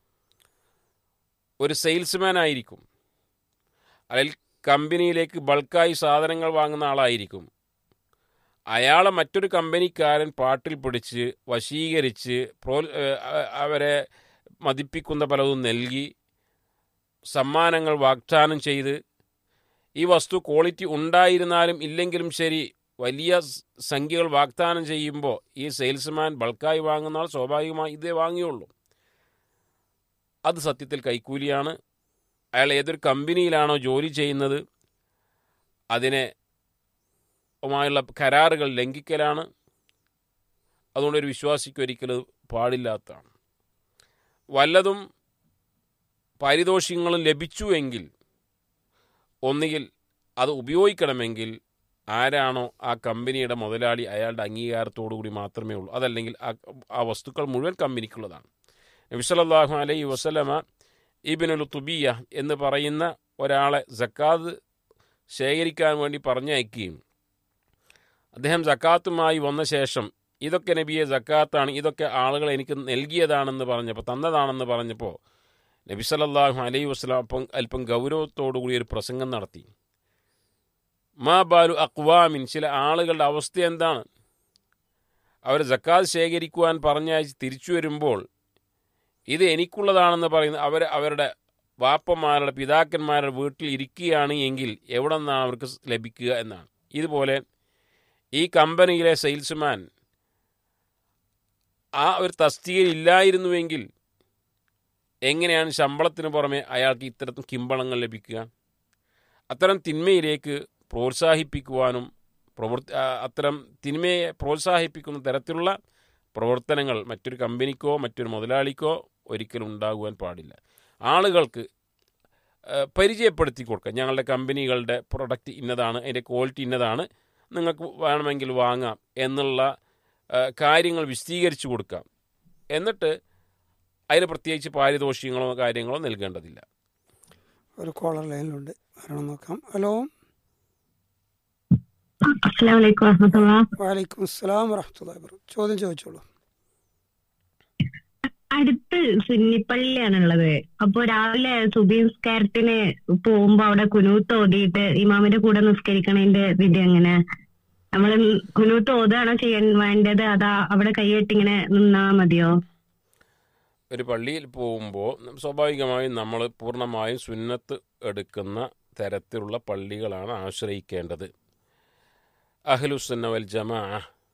ഒരു സെയിൽസ്മാൻ ആയിരിക്കും അല്ലെങ്കിൽ കമ്പനിയിലേക്ക് ബൾക്കായി സാധനങ്ങൾ വാങ്ങുന്ന ആളായിരിക്കും അയാളെ മറ്റൊരു കമ്പനിക്കാരൻ പാട്ടിൽ പിടിച്ച് വശീകരിച്ച് പ്രോ ഏഹ് അവരെ മതിപ്പിക്കുന്ന പലതും നൽകി സമ്മാനങ്ങൾ വാഗ്ദാനം ചെയ്ത് ഈ വസ്തു ക്വാളിറ്റി ഉണ്ടായിരുന്നാലും ഇല്ലെങ്കിലും ശരി വലിയ സ് സംഖ്യകൾ വാഗ്ദാനം ചെയ്യുമ്പോൾ ഈ സെയിൽസ്മാൻ ബൾക്കായി വാങ്ങുന്ന ആൾ സ്വാഭാവികമായി ഇതേ വാങ്ങിയുള്ളൂ അത് സത്യത്തിൽ കൈക്കൂലിയാണ് അയാൾ ഏതൊരു കമ്പനിയിലാണോ ജോലി ചെയ്യുന്നത് അതിനെ ുമായുള്ള കരാറുകൾ ലംഘിക്കലാണ് അതുകൊണ്ട് ഒരു വിശ്വാസിക്ക് ഒരിക്കലും പാടില്ലാത്തതാണ് വല്ലതും പാരിതോഷികങ്ങളും ലഭിച്ചുവെങ്കിൽ ഒന്നുകിൽ അത് ഉപയോഗിക്കണമെങ്കിൽ ആരാണോ ആ കമ്പനിയുടെ മുതലാളി അയാളുടെ അംഗീകാരത്തോടു കൂടി മാത്രമേ ഉള്ളൂ അതല്ലെങ്കിൽ ആ ആ വസ്തുക്കൾ മുഴുവൻ കമ്പനിക്കുള്ളതാണ് നബിസലല്ലാഹു അലൈഹി വസലമ ഇബിനുൽ തുബിയ എന്ന് പറയുന്ന ഒരാളെ സക്കാത്ത് ശേഖരിക്കാൻ വേണ്ടി പറഞ്ഞയക്കുകയും അദ്ദേഹം സക്കാത്തുമായി വന്ന ശേഷം ഇതൊക്കെ നബിയെ സക്കാത്താണ് ഇതൊക്കെ ആളുകൾ എനിക്ക് നൽകിയതാണെന്ന് പറഞ്ഞപ്പോൾ തന്നതാണെന്ന് പറഞ്ഞപ്പോൾ നബി സല്ലല്ലാഹു അലൈഹി വസ്ലാം അപ്പം അല്പം ഗൗരവത്തോടു കൂടി ഒരു പ്രസംഗം നടത്തി മാ ബാലു അക്വാമിൻ ചില ആളുകളുടെ അവസ്ഥ എന്താണ് അവർ ജക്കാത്ത് ശേഖരിക്കുവാൻ പറഞ്ഞയച്ച് തിരിച്ചു വരുമ്പോൾ ഇത് എനിക്കുള്ളതാണെന്ന് പറയുന്ന അവർ അവരുടെ വാപ്പന്മാരുടെ പിതാക്കന്മാരുടെ വീട്ടിൽ ഇരിക്കുകയാണ് എങ്കിൽ എവിടെ നിന്നാണ് അവർക്ക് ലഭിക്കുക എന്നാണ് ഇതുപോലെ ഈ കമ്പനിയിലെ സെയിൽസ്മാൻ ആ ഒരു തസ്തികയിൽ ഇല്ലായിരുന്നുവെങ്കിൽ എങ്ങനെയാണ് ശമ്പളത്തിന് പുറമെ അയാൾക്ക് ഇത്തരത്തിൽ കിമ്പളങ്ങൾ ലഭിക്കുക അത്തരം തിന്മയിലേക്ക് പ്രോത്സാഹിപ്പിക്കുവാനും പ്രവർത്തി ആ, അത്തരം തിന്മയെ പ്രോത്സാഹിപ്പിക്കുന്ന തരത്തിലുള്ള പ്രവർത്തനങ്ങൾ മറ്റൊരു കമ്പനിക്കോ മറ്റൊരു മുതലാളിക്കോ ഒരിക്കലും ഉണ്ടാകുവാൻ പാടില്ല ആളുകൾക്ക് ആ, പരിചയപ്പെടുത്തി കൊടുക്കുക ഞങ്ങളുടെ കമ്പനികളുടെ പ്രൊഡക്റ്റ് ഇന്നതാണ് അതിൻ്റെ ക്വാളിറ്റി ഇന്നതാണ് നിങ്ങൾക്ക് വേണമെങ്കിൽ വാങ്ങാം എന്നുള്ള ആ, കാര്യങ്ങൾ വിശദീകരിച്ചു കൊടുക്കാം എന്നിട്ട് അതിന് പ്രത്യേകിച്ച് പാരിതോഷികങ്ങളോ കാര്യങ്ങളോ നൽകേണ്ടതില്ല ഒരു കോളർ ലൈനിലുണ്ട് ആരാണെന്ന് നോക്കാം ഹലോ അസ്സലാമു അലൈക്കും വറഹ്മത്തുള്ളാ വാലൈക്കും അസ്സലാം വറഹമത്തുള്ള ചോദ്യം ചോദിച്ചോളൂ അടുത്ത് സുന്നിപ്പള്ളിയാണുള്ളത് അപ്പൊ രാവിലെ സുബി നിസ്കാരത്തിന് പോകുമ്പോ അവിടെ കുനൂത്ത് ഓതിയിട്ട് ഇമാമിന്റെ കൂടെ നിസ്കരിക്കണതിന്റെ വിധി എങ്ങനെ നമ്മൾ കുനൂത്ത് ഓതാണോ ചെയ്യാൻ വേണ്ടത് അതാ അവിടെ കൈകെട്ടി ഇങ്ങനെ നിന്നാ മതിയോ ഒരു പള്ളിയിൽ പോകുമ്പോൾ സ്വാഭാവികമായും നമ്മൾ പൂർണ്ണമായും സുന്നത്ത് എടുക്കുന്ന തരത്തിലുള്ള പള്ളികളാണ് ആശ്രയിക്കേണ്ടത് അഹ്ലുസുന്ന വൽ ജമാ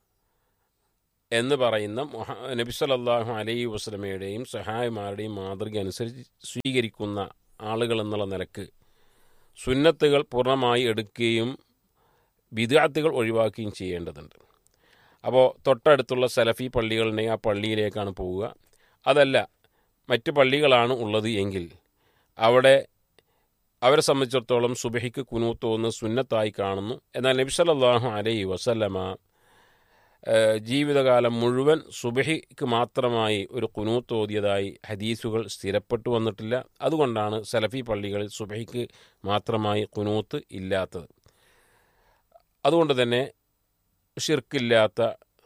എന്ന് പറയുന്ന മുഹ- നബി സല്ലല്ലാഹു അലൈഹി വസല്ലമയുടെയും സഹായമാരുടെയും മാതൃക അനുസരിച്ച് സ്വീകരിക്കുന്ന ആളുകൾ എന്നുള്ള നിലക്ക് സുന്നത്തുകൾ പൂർണ്ണമായി എടുക്കുകയും ബിദാത്തുകൾ ഒഴിവാക്കുകയും ചെയ്യേണ്ടതുണ്ട് അപ്പോൾ തൊട്ടടുത്തുള്ള സലഫി പള്ളികളുണ്ടെങ്കിൽ ആ പള്ളിയിലേക്കാണ് പോവുക അതല്ല മറ്റ് പള്ളികളാണ് ഉള്ളത് എങ്കിൽ അവിടെ അവരെ സംബന്ധിച്ചിടത്തോളം സുബഹിക്ക് കുനൂത്തോന്ന് സുന്നത്തായി കാണുന്നു എന്നാൽ നബി സല്ലല്ലാഹു അലൈഹി വസല്ലമ ഏഹ്, ജീവിതകാലം മുഴുവൻ സുബഹിക്ക് മാത്രമായി ഒരു കുനൂത്ത് ഓതിയതായി ഹദീസുകൾ സ്ഥിരപ്പെട്ടു വന്നിട്ടില്ല അതുകൊണ്ടാണ് സലഫി പള്ളികളിൽ സുബഹിക്ക് മാത്രമായി കുനൂത്ത് ഇല്ലാത്തത് അതുകൊണ്ട് തന്നെ ഷിർക്കില്ലാത്ത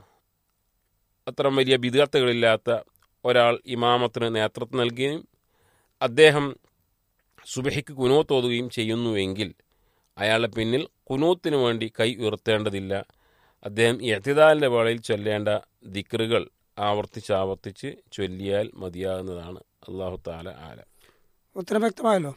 അത്തരം വലിയ ബിദാത്തുകളില്ലാത്ത ഒരാൾ ഇമാമത്തിന് നേതൃത്വം നൽകുകയും അദ്ദേഹം സുബഹിക്ക് കുനൂത്ത് ഓതുകയും ചെയ്യുന്നുവെങ്കിൽ അയാളുടെ പിന്നിൽ കുനൂത്തിന് വേണ്ടി കൈ ഉയർത്തേണ്ടതില്ല അദ്ദേഹം എത്തിദാലിൻ്റെ വേളയിൽ ചൊല്ലേണ്ട ദിക്റുകൾ ആവർത്തിച്ച് ആവർത്തിച്ച് ചൊല്ലിയാൽ മതിയാകുന്നതാണ് അള്ളാഹു താല ആല ഉത്തരം വ്യക്തമായല്ലോ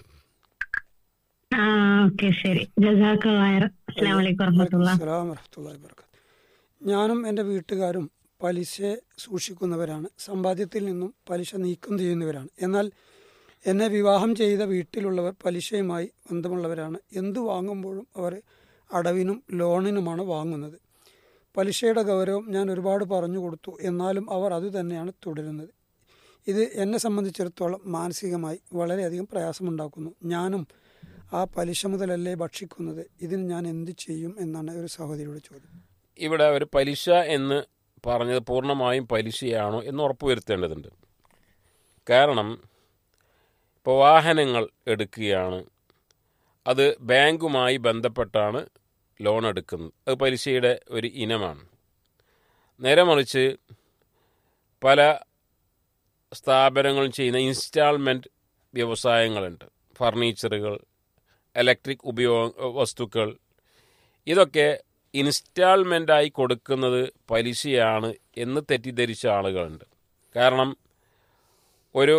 ആ ഓക്കെ ശരി ജസാക്ക് വയർ അസ്സാം വലൈക്കും വറഹമത്തുള്ള അസ്സലാമു വറഹ്മത്തുള്ളാഹി വബറകാത്ത്. ഞാനും എൻ്റെ വീട്ടുകാരും പലിശ സൂക്ഷിക്കുന്നവരാണ് സമ്പാദ്യത്തിൽ നിന്നും പലിശ നീക്കം ചെയ്യുന്നവരാണ് എന്നാൽ എന്നെ വിവാഹം ചെയ്ത വീട്ടിലുള്ളവർ പലിശയുമായി ബന്ധമുള്ളവരാണ് എന്തു വാങ്ങുമ്പോഴും അവർ അടവിനും ലോണിനുമാണ് വാങ്ങുന്നത് പലിശയുടെ ഗൗരവം ഞാൻ ഒരുപാട് പറഞ്ഞു കൊടുത്തു എന്നാലും അവർ അതുതന്നെയാണ് തുടരുന്നത് ഇത് എന്നെ സംബന്ധിച്ചിടത്തോളം മാനസികമായി വളരെയധികം പ്രയാസമുണ്ടാക്കുന്നു ഞാനും ആ പലിശ മുതലല്ലേ ഭക്ഷിക്കുന്നത് ഇതിന് ഞാൻ എന്ത് ചെയ്യും എന്നാണ് ഒരു സഹോദരിയുടെ ചോദ്യം ഇവിടെ ഒരു പലിശ എന്ന് പറഞ്ഞത് പൂർണ്ണമായും പലിശയാണോ എന്ന് ഉറപ്പുവരുത്തേണ്ടതുണ്ട് കാരണം ഇപ്പോൾ വാഹനങ്ങൾ എടുക്കുകയാണ് അത് ബാങ്കുമായി ബന്ധപ്പെട്ടാണ് ലോൺ എടുക്കുന്നത് അത് പലിശയുടെ ഒരു ഇനമാണ് നേരെ മറിച്ച് പല സ്ഥാപനങ്ങളും ചെയ്യുന്ന ഇൻസ്റ്റാൾമെൻറ്റ് വ്യവസായങ്ങളുണ്ട് ഫർണിച്ചറുകൾ ഇലക്ട്രിക് ഉപയോഗ വസ്തുക്കൾ ഇതൊക്കെ ഇൻസ്റ്റാൾമെൻ്റായി കൊടുക്കുന്നത് പലിശയാണ് എന്ന് തെറ്റിദ്ധരിച്ച ആളുകളുണ്ട് കാരണം ഒരു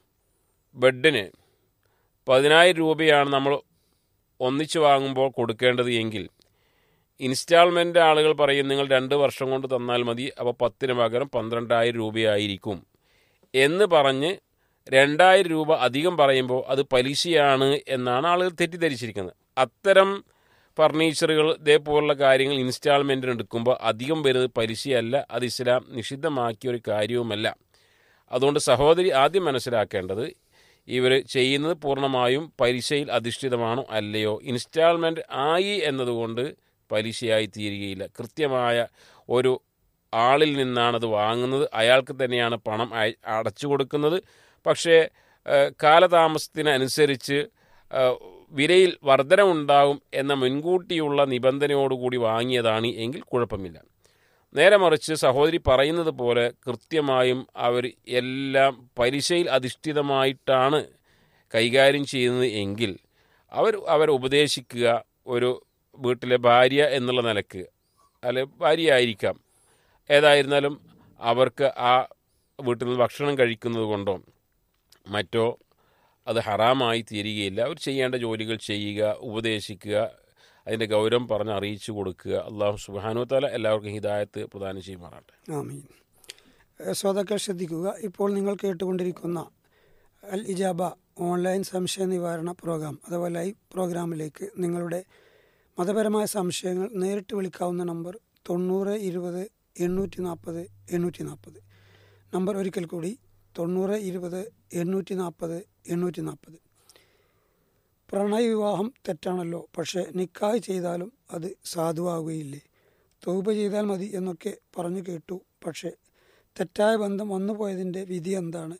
ബെഡിന് പതിനായിരം രൂപയാണ് നമ്മൾ ഒന്നിച്ച് വാങ്ങുമ്പോൾ കൊടുക്കേണ്ടത് എങ്കിൽ ഇൻസ്റ്റാൾമെൻ്റ് ആളുകൾ പറയും നിങ്ങൾ രണ്ട് വർഷം കൊണ്ട് തന്നാൽ മതി അപ്പോൾ പത്തിന് പകരം പന്ത്രണ്ടായിരം രൂപയായിരിക്കും എന്ന് പറഞ്ഞ് രണ്ടായിരം രൂപ അധികം പറയുമ്പോൾ അത് പലിശയാണ് എന്നാണ് ആളുകൾ തെറ്റിദ്ധരിച്ചിരിക്കുന്നത് അത്തരം ഫർണിച്ചറുകൾ ഇതേപോലുള്ള കാര്യങ്ങൾ ഇൻസ്റ്റാൾമെൻറ്റിന് എടുക്കുമ്പോൾ അധികം വരുന്നത് പലിശയല്ല അത് ഇസ്ലാം നിഷിദ്ധമാക്കിയ ഒരു കാര്യവുമല്ല അതുകൊണ്ട് സഹോദരി ആദ്യം മനസ്സിലാക്കേണ്ടത് ഇവർ ചെയ്യുന്നത് പൂർണ്ണമായും പലിശയിൽ അധിഷ്ഠിതമാണോ അല്ലയോ ഇൻസ്റ്റാൾമെൻറ്റ് ആയി എന്നതുകൊണ്ട് പലിശയായി തീരുകയില്ല കൃത്യമായ ഒരു ആളിൽ നിന്നാണത് വാങ്ങുന്നത് അയാൾക്ക് തന്നെയാണ് പണം അയ- അടച്ചു കൊടുക്കുന്നത് പക്ഷേ ഏഹ്, കാലതാമസത്തിനനുസരിച്ച് ഏഹ്, വിലയിൽ വർധനമുണ്ടാകും എന്ന മുൻകൂട്ടിയുള്ള നിബന്ധനയോടുകൂടി വാങ്ങിയതാണ് എങ്കിൽ കുഴപ്പമില്ല നേരെ മറിച്ച് സഹോദരി പറയുന്നത് പോലെ കൃത്യമായും അവർ എല്ലാം പലിശയിൽ അധിഷ്ഠിതമായിട്ടാണ് കൈകാര്യം ചെയ്യുന്നത് എങ്കിൽ അവർ അവരെ ഉപദേശിക്കുക ഒരു വീട്ടിലെ ഭാര്യ എന്നുള്ള നിലക്ക് അല്ലെ ഭാര്യയായിരിക്കാം ഏതായിരുന്നാലും അവർക്ക് ആ വീട്ടിൽ നിന്ന് ഭക്ഷണം കഴിക്കുന്നത് കൊണ്ടോ മറ്റോ അത് ഹറാമായി തീരുകയില്ല അവർ ചെയ്യേണ്ട ജോലികൾ ചെയ്യുക ഉപദേശിക്കുക അതിൻ്റെ ഗൗരവം പറഞ്ഞ് അറിയിച്ചു കൊടുക്കുക അള്ളാഹു സുബാനു താല എല്ലാവർക്കും ഹിദായത്ത് പ്രദാനം ചെയ്യുമാറാട്ടെ ആമീൻ ഏഹ് ശ്രോതാക്കൾ ശ്രദ്ധിക്കുക ഇപ്പോൾ നിങ്ങൾ കേട്ടുകൊണ്ടിരിക്കുന്ന അൽ ഇജാബ ഓൺലൈൻ സംശയ നിവാരണ പ്രോഗ്രാം അഥവാ ലൈവ് പ്രോഗ്രാമിലേക്ക് നിങ്ങളുടെ മതപരമായ സംശയങ്ങൾ നേരിട്ട് വിളിക്കാവുന്ന നമ്പർ തൊണ്ണൂറ് ഇരുപത് എണ്ണൂറ്റി നാൽപ്പത് എണ്ണൂറ്റി നാൽപ്പത് നമ്പർ ഒരിക്കൽ കൂടി തൊണ്ണൂറ് ഇരുപത് എണ്ണൂറ്റി നാൽപ്പത് എണ്ണൂറ്റി നാൽപ്പത് പ്രണയ വിവാഹം തെറ്റാണല്ലോ പക്ഷേ നിക്കാഹ് ചെയ്താലും അത് സാധുവാകുകയില്ലേ തൗബ ചെയ്താൽ മതി എന്നൊക്കെ പറഞ്ഞു കേട്ടു പക്ഷേ തെറ്റായ ബന്ധം വന്നുപോയതിൻ്റെ വിധി എന്താണ്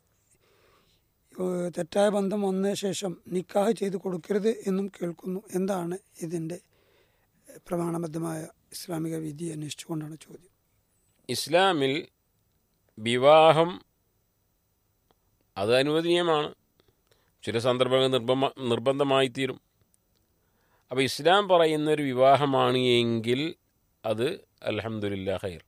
ഏഹ് തെറ്റായ ബന്ധം വന്ന ശേഷം നിക്കാഹ് ചെയ്ത് കൊടുക്കരുത് എന്നും കേൾക്കുന്നു എന്താണ് ഇതിൻ്റെ പ്രമാണബദ്ധമായ ഇസ്ലാമിക വിധി അന്വേഷിച്ചുകൊണ്ടാണ് ചോദ്യം ഇസ്ലാമിൽ വിവാഹം അത് അനുവദനീയമാണ് ചില സന്ദർഭങ്ങൾ നിർബന്ധ നിർബന്ധമായി തീരും അപ്പോൾ ഇസ്ലാം പറയുന്ന ഒരു വിവാഹമാണ് എങ്കിൽ അത് അൽഹംദുലില്ലാ ഖൈർ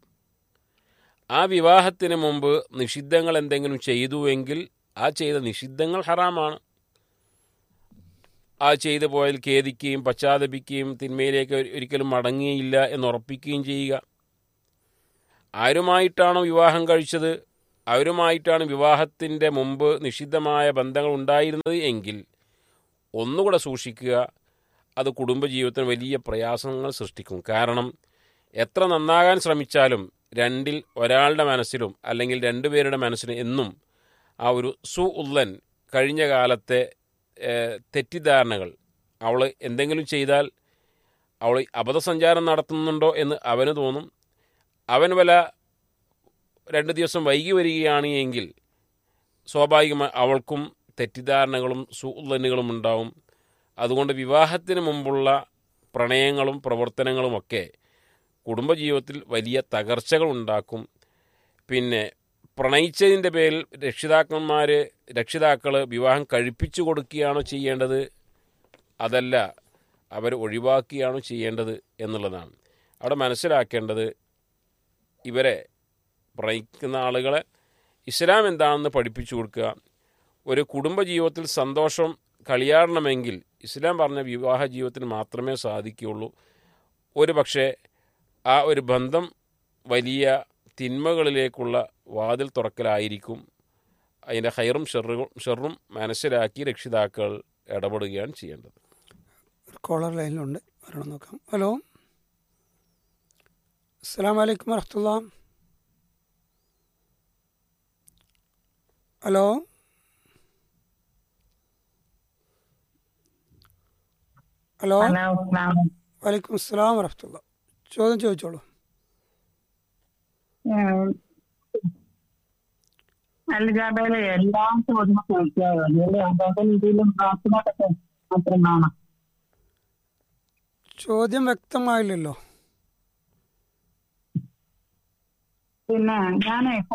ആ വിവാഹത്തിന് മുമ്പ് നിഷിദ്ധങ്ങൾ എന്തെങ്കിലും ചെയ്തുവെങ്കിൽ ആ ചെയ്ത നിഷിദ്ധങ്ങൾ ഹറാമാണ് ആ ചെയ്തു പോയാൽ ഖേദിക്കുകയും പശ്ചാത്തപിക്കുകയും തിന്മയിലേക്ക് ഒരി- ഒരിക്കലും മടങ്ങുകയില്ല എന്ന് ഉറപ്പിക്കുകയും ചെയ്യുക ആരുമായിട്ടാണോ വിവാഹം കഴിച്ചത് അവരുമായിട്ടാണ് വിവാഹത്തിൻ്റെ മുമ്പ് നിഷിദ്ധമായ ബന്ധങ്ങൾ ഉണ്ടായിരുന്നത് എങ്കിൽ ഒന്നുകൂടെ സൂക്ഷിക്കുക അത് കുടുംബജീവിതത്തിന് വലിയ പ്രയാസങ്ങൾ സൃഷ്ടിക്കും കാരണം എത്ര നന്നാകാൻ ശ്രമിച്ചാലും രണ്ടിൽ ഒരാളുടെ മനസ്സിലും അല്ലെങ്കിൽ രണ്ടുപേരുടെ മനസ്സിലും എന്നും ആ ഒരു സു ഉള്ളൻ കഴിഞ്ഞ കാലത്തെ ഏഹ്, തെറ്റിദ്ധാരണകൾ അവൾ എന്തെങ്കിലും ചെയ്താൽ അവൾ അബദ്ധസഞ്ചാരം നടത്തുന്നുണ്ടോ എന്ന് അവന് തോന്നും അവൻ വല്ല രണ്ട് ദിവസം വൈകി വരികയാണ് എങ്കിൽ സ്വാഭാവികമായി അവൾക്കും തെറ്റിദ്ധാരണകളും സുഉള്ളനുകളും ഉണ്ടാവും അതുകൊണ്ട് വിവാഹത്തിന് മുമ്പുള്ള പ്രണയങ്ങളും പ്രവർത്തനങ്ങളുമൊക്കെ കുടുംബജീവിതത്തിൽ വലിയ തകർച്ചകൾ ഉണ്ടാക്കും പിന്നെ പ്രണയിച്ചതിൻ്റെ പേരിൽ രക്ഷിതാക്കന്മാർ രക്ഷിതാക്കൾ വിവാഹം കഴിപ്പിച്ചു കൊടുക്കുകയാണോ ചെയ്യേണ്ടത് അതല്ല അവർ ഒഴിവാക്കുകയാണോ ചെയ്യേണ്ടത് എന്നുള്ളതാണ് അവിടെ മനസ്സിലാക്കേണ്ടത് ഇവരെ പ്രണയിക്കുന്ന ആളുകളെ ഇസ്ലാം എന്താണെന്ന് പഠിപ്പിച്ചു കൊടുക്കുക ഒരു കുടുംബജീവിതത്തിൽ സന്തോഷം കളിയാടണമെങ്കിൽ ഇസ്ലാം പറഞ്ഞ വിവാഹ ജീവിതത്തിന് മാത്രമേ സാധിക്കുകയുള്ളൂ ഒരു പക്ഷേ ആ ഒരു ബന്ധം വലിയ തിന്മകളിലേക്കുള്ള വാതിൽ തുറക്കലായിരിക്കും അതിൻ്റെ ഹൈറും ഷെറും ഷെറും മനസ്സിലാക്കി രക്ഷിതാക്കൾ ഇടപെടുകയാണ് ചെയ്യേണ്ടത് ഒരു കോളർ ലൈനിലുണ്ട് വരണം നോക്കാം ഹലോ അസ്സാം വലൈക്കും വരഹത്തുള്ള ഹലോ ഹലോ ഹലോ അസ്സലാം. വലൈക്കും അസ്സലാം വരഹത്തുള്ള ചോദ്യം ചോദിച്ചോളൂ ഉം. അല്ല ജാബേലെ എല്ലാം ചോദ്യം ചോദിക്കാതെ അതുകൊണ്ട് അതൊക്കെ രീതിയിലും പ്രാർത്ഥനയൊക്കെ മാത്രം കാണാം ചോദ്യം വ്യക്തമായില്ലല്ലോ പിന്നെ ഞാനേ ഇപ്പൊ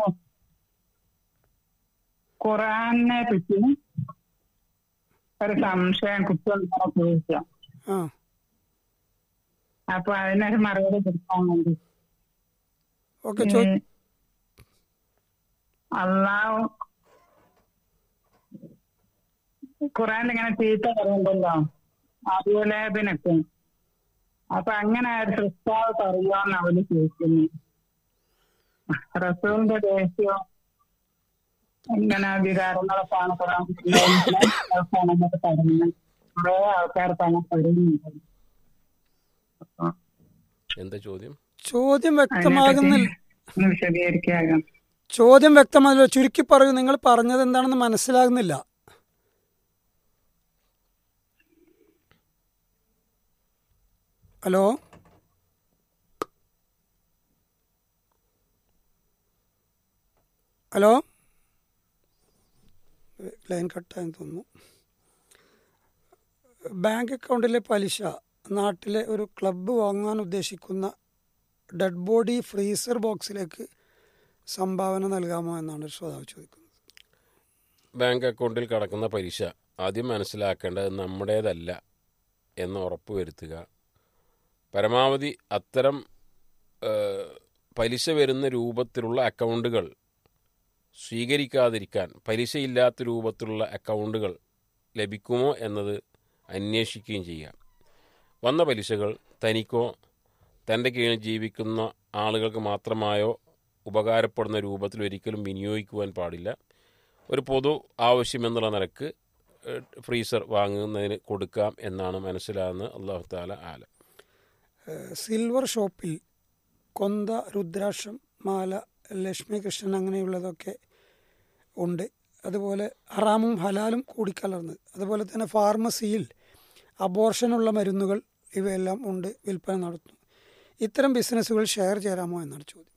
ഖുറാനെ പറ്റി ഒരു സംശയം കുട്ടികളിങ്ങനെ ചോദിക്കാം ആ അപ്പൊ അതിനൊരു മറുപടി കൊടുക്കാൻ വേണ്ടി ഓക്കെ ചോ ഉം. അള്ളാഹു ഖുറാനിൽ ഇങ്ങനെ ചീത്ത പറയുന്നുണ്ടല്ലോ അതുപോലെതിനൊക്കെ അപ്പൊ അങ്ങനെ ഒരു പ്രസ്താവ് പറയുമോന്ന് അവര് ചോദിക്കുന്നു റസൂലിന്റെ ദേഷ്യം ഇങ്ങനെ വികാരങ്ങളൊക്കെയാണ് ഖുറാൻ എന്നൊക്കെ പറയുന്നത് കുറെ ആൾക്കാർക്ക് അങ്ങനെ പറയുന്നുണ്ട് അപ്പൊ എന്താ ചോദ്യം ചോദ്യം അതിനെപ്പറ്റി വ്യക്തമാകുന്നില്ല ഒന്ന് വിശദീകരിക്കാകാം ചോദ്യം വ്യക്തമാകുന്നില്ല ചുരുക്കി പറയൂ നിങ്ങൾ പറഞ്ഞത് എന്താണെന്ന് മനസ്സിലാകുന്നില്ല ഹലോ ഹലോ ലൈൻ കട്ടായെന്ന് തോന്നുന്നു ബാങ്ക് അക്കൗണ്ടിലെ പലിശ നാട്ടിലെ ഒരു ക്ലബ്ബ് വാങ്ങാൻ ഉദ്ദേശിക്കുന്ന ഡെഡ് ബോഡി ഫ്രീസർ ബോക്സിലേക്ക് സംഭാവന നൽകാമോ എന്നാണ് ഒരു ശ്രോതാവ് ചോദിക്കുന്നത് ബാങ്ക് അക്കൗണ്ടിൽ കിടക്കുന്ന പലിശ ആദ്യം മനസ്സിലാക്കേണ്ടത് നമ്മുടേതല്ല എന്ന് ഉറപ്പ് വരുത്തുക പരമാവധി അത്തരം ഏഹ്, പലിശ വരുന്ന രൂപത്തിലുള്ള അക്കൗണ്ടുകൾ സ്വീകരിക്കാതിരിക്കാൻ പലിശയില്ലാത്ത രൂപത്തിലുള്ള അക്കൗണ്ടുകൾ ലഭിക്കുമോ എന്നത് അന്വേഷിക്കുകയും ചെയ്യുക വന്ന പലിശകൾ തനിക്കോ തൻ്റെ കീഴിൽ ജീവിക്കുന്ന ആളുകൾക്ക് മാത്രമായോ ഉപകാരപ്പെടുന്ന രൂപത്തിൽ ഒരിക്കലും വിനിയോഗിക്കുവാൻ പാടില്ല ഒരു പൊതു ആവശ്യമെന്നുള്ള നിലക്ക് ഏഹ്, ഫ്രീസർ വാങ്ങുന്നതിന് കൊടുക്കാം എന്നാണ് മനസ്സിലാകുന്നത് അള്ളാഹു താല ആല ഏഹ് സിൽവർ ഷോപ്പിൽ കൊന്ത രുദ്രാക്ഷം മാല ലക്ഷ്മി കൃഷ്ണൻ അങ്ങനെയുള്ളതൊക്കെ ഉണ്ട് അതുപോലെ ഹറാമും ഹലാലും കൂടിക്കലർന്ന് അതുപോലെ തന്നെ ഫാർമസിയിൽ അബോർഷനുള്ള മരുന്നുകൾ ഇവയെല്ലാം ഉണ്ട് വിൽപ്പന നടത്തുന്നു ഇത്തരം ബിസിനസ്സുകൾ ഷെയർ ചേരാമോ എന്നാണ് ചോദ്യം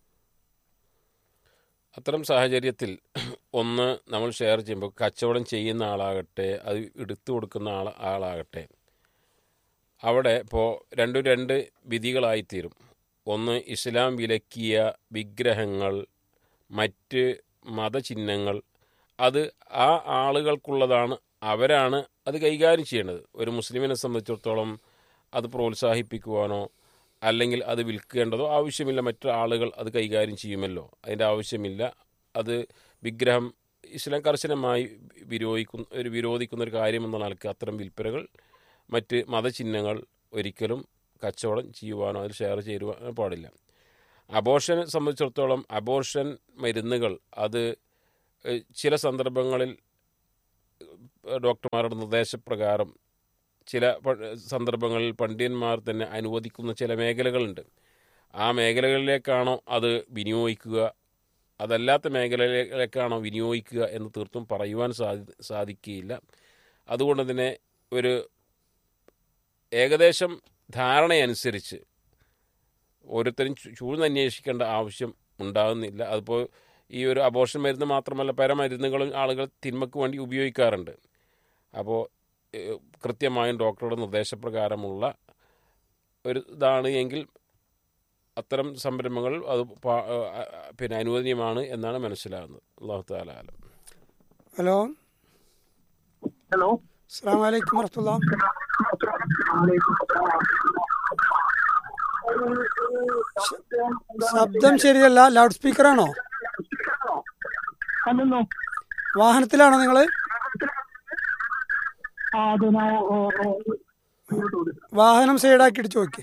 അത്തരം സാഹചര്യത്തിൽ ഒന്ന് നമ്മൾ ഷെയർ ചെയ്യുമ്പോൾ കച്ചവടം ചെയ്യുന്ന ആളാകട്ടെ അത് എടുത്തു കൊടുക്കുന്ന ആൾ ആളാകട്ടെ അവിടെ ഇപ്പോൾ രണ്ടും രണ്ട് വിധികളായിത്തീരും ഒന്ന് ഇസ്ലാം വിലക്കിയ വിഗ്രഹങ്ങൾ മറ്റ് മതചിഹ്നങ്ങൾ അത് ആ ആളുകൾക്കുള്ളതാണ് അവരാണ് അത് കൈകാര്യം ചെയ്യേണ്ടത് ഒരു മുസ്ലിമിനെ സംബന്ധിച്ചിടത്തോളം അത് പ്രോത്സാഹിപ്പിക്കുവാനോ അല്ലെങ്കിൽ അത് വിൽക്കേണ്ടതോ ആവശ്യമില്ല മറ്റു ആളുകൾ അത് കൈകാര്യം ചെയ്യുമല്ലോ അതിൻ്റെ ആവശ്യമില്ല അത് വിഗ്രഹം ഇസ്ലാം കർശനമായി വിരോധിക്കുന്ന ഒരു വിരോധിക്കുന്ന ഒരു കാര്യം എന്നുള്ള നിലക്ക് അത്തരം വിൽപ്പനകൾ മറ്റ് മതചിഹ്നങ്ങൾ ഒരിക്കലും കച്ചവടം ചെയ്യുവാനോ അതിൽ ഷെയർ ചെയ്യുവാനോ പാടില്ല അബോർഷനെ സംബന്ധിച്ചിടത്തോളം അബോർഷൻ മരുന്നുകൾ അത് ഏഹ്, ചില സന്ദർഭങ്ങളിൽ ഏഹ്, ഡോക്ടർമാരുടെ നിർദ്ദേശപ്രകാരം ചില പ- സന്ദർഭങ്ങളിൽ പണ്ഡിതന്മാർ തന്നെ അനുവദിക്കുന്ന ചില മേഖലകളുണ്ട് ആ മേഖലകളിലേക്കാണോ അത് വിനിയോഗിക്കുക അതല്ലാത്ത മേഖലയിലേക്കാണോ വിനിയോഗിക്കുക എന്ന് തീർത്തും പറയുവാൻ സാധി സാധിക്കുകയില്ല അതുകൊണ്ട് തന്നെ ഒരു ഏകദേശം ധാരണയനുസരിച്ച് ഓരോരുത്തരും ചു- ചൂഴ്ന്നന്വേഷിക്കേണ്ട ആവശ്യം ഉണ്ടാകുന്നില്ല അതിപ്പോൾ ഈ ഒരു അബോർഷൻ മരുന്ന് മാത്രമല്ല പല മരുന്നുകളും ആളുകൾ തിന്മക്ക് വേണ്ടി ഉപയോഗിക്കാറുണ്ട് അപ്പോൾ ഏഹ്, കൃത്യമായും ഡോക്ടറുടെ നിർദ്ദേശപ്രകാരമുള്ള ഒരു ഇതാണ് എങ്കിൽ അത്തരം സംരംഭങ്ങൾ അത് പാ- ഏഹ്, പിന്നെ അനുവദനീയമാണ് എന്നാണ് മനസ്സിലാകുന്നത് അള്ളാഹു താല ആലം ഹലോ ഹലോ അസ്സാം വലൈക്കും വർഹമുല്ല ശബ്ദം ശരിയല്ല ലൗഡ് സ്പീക്കറാണോ അല്ലല്ലോ വാഹനത്തിലാണോ നിങ്ങൾ ആ അത് ഞാൻ ഓ, ഓ, വാഹനം സൈഡാക്കിയിട്ട് ചോദിക്കുക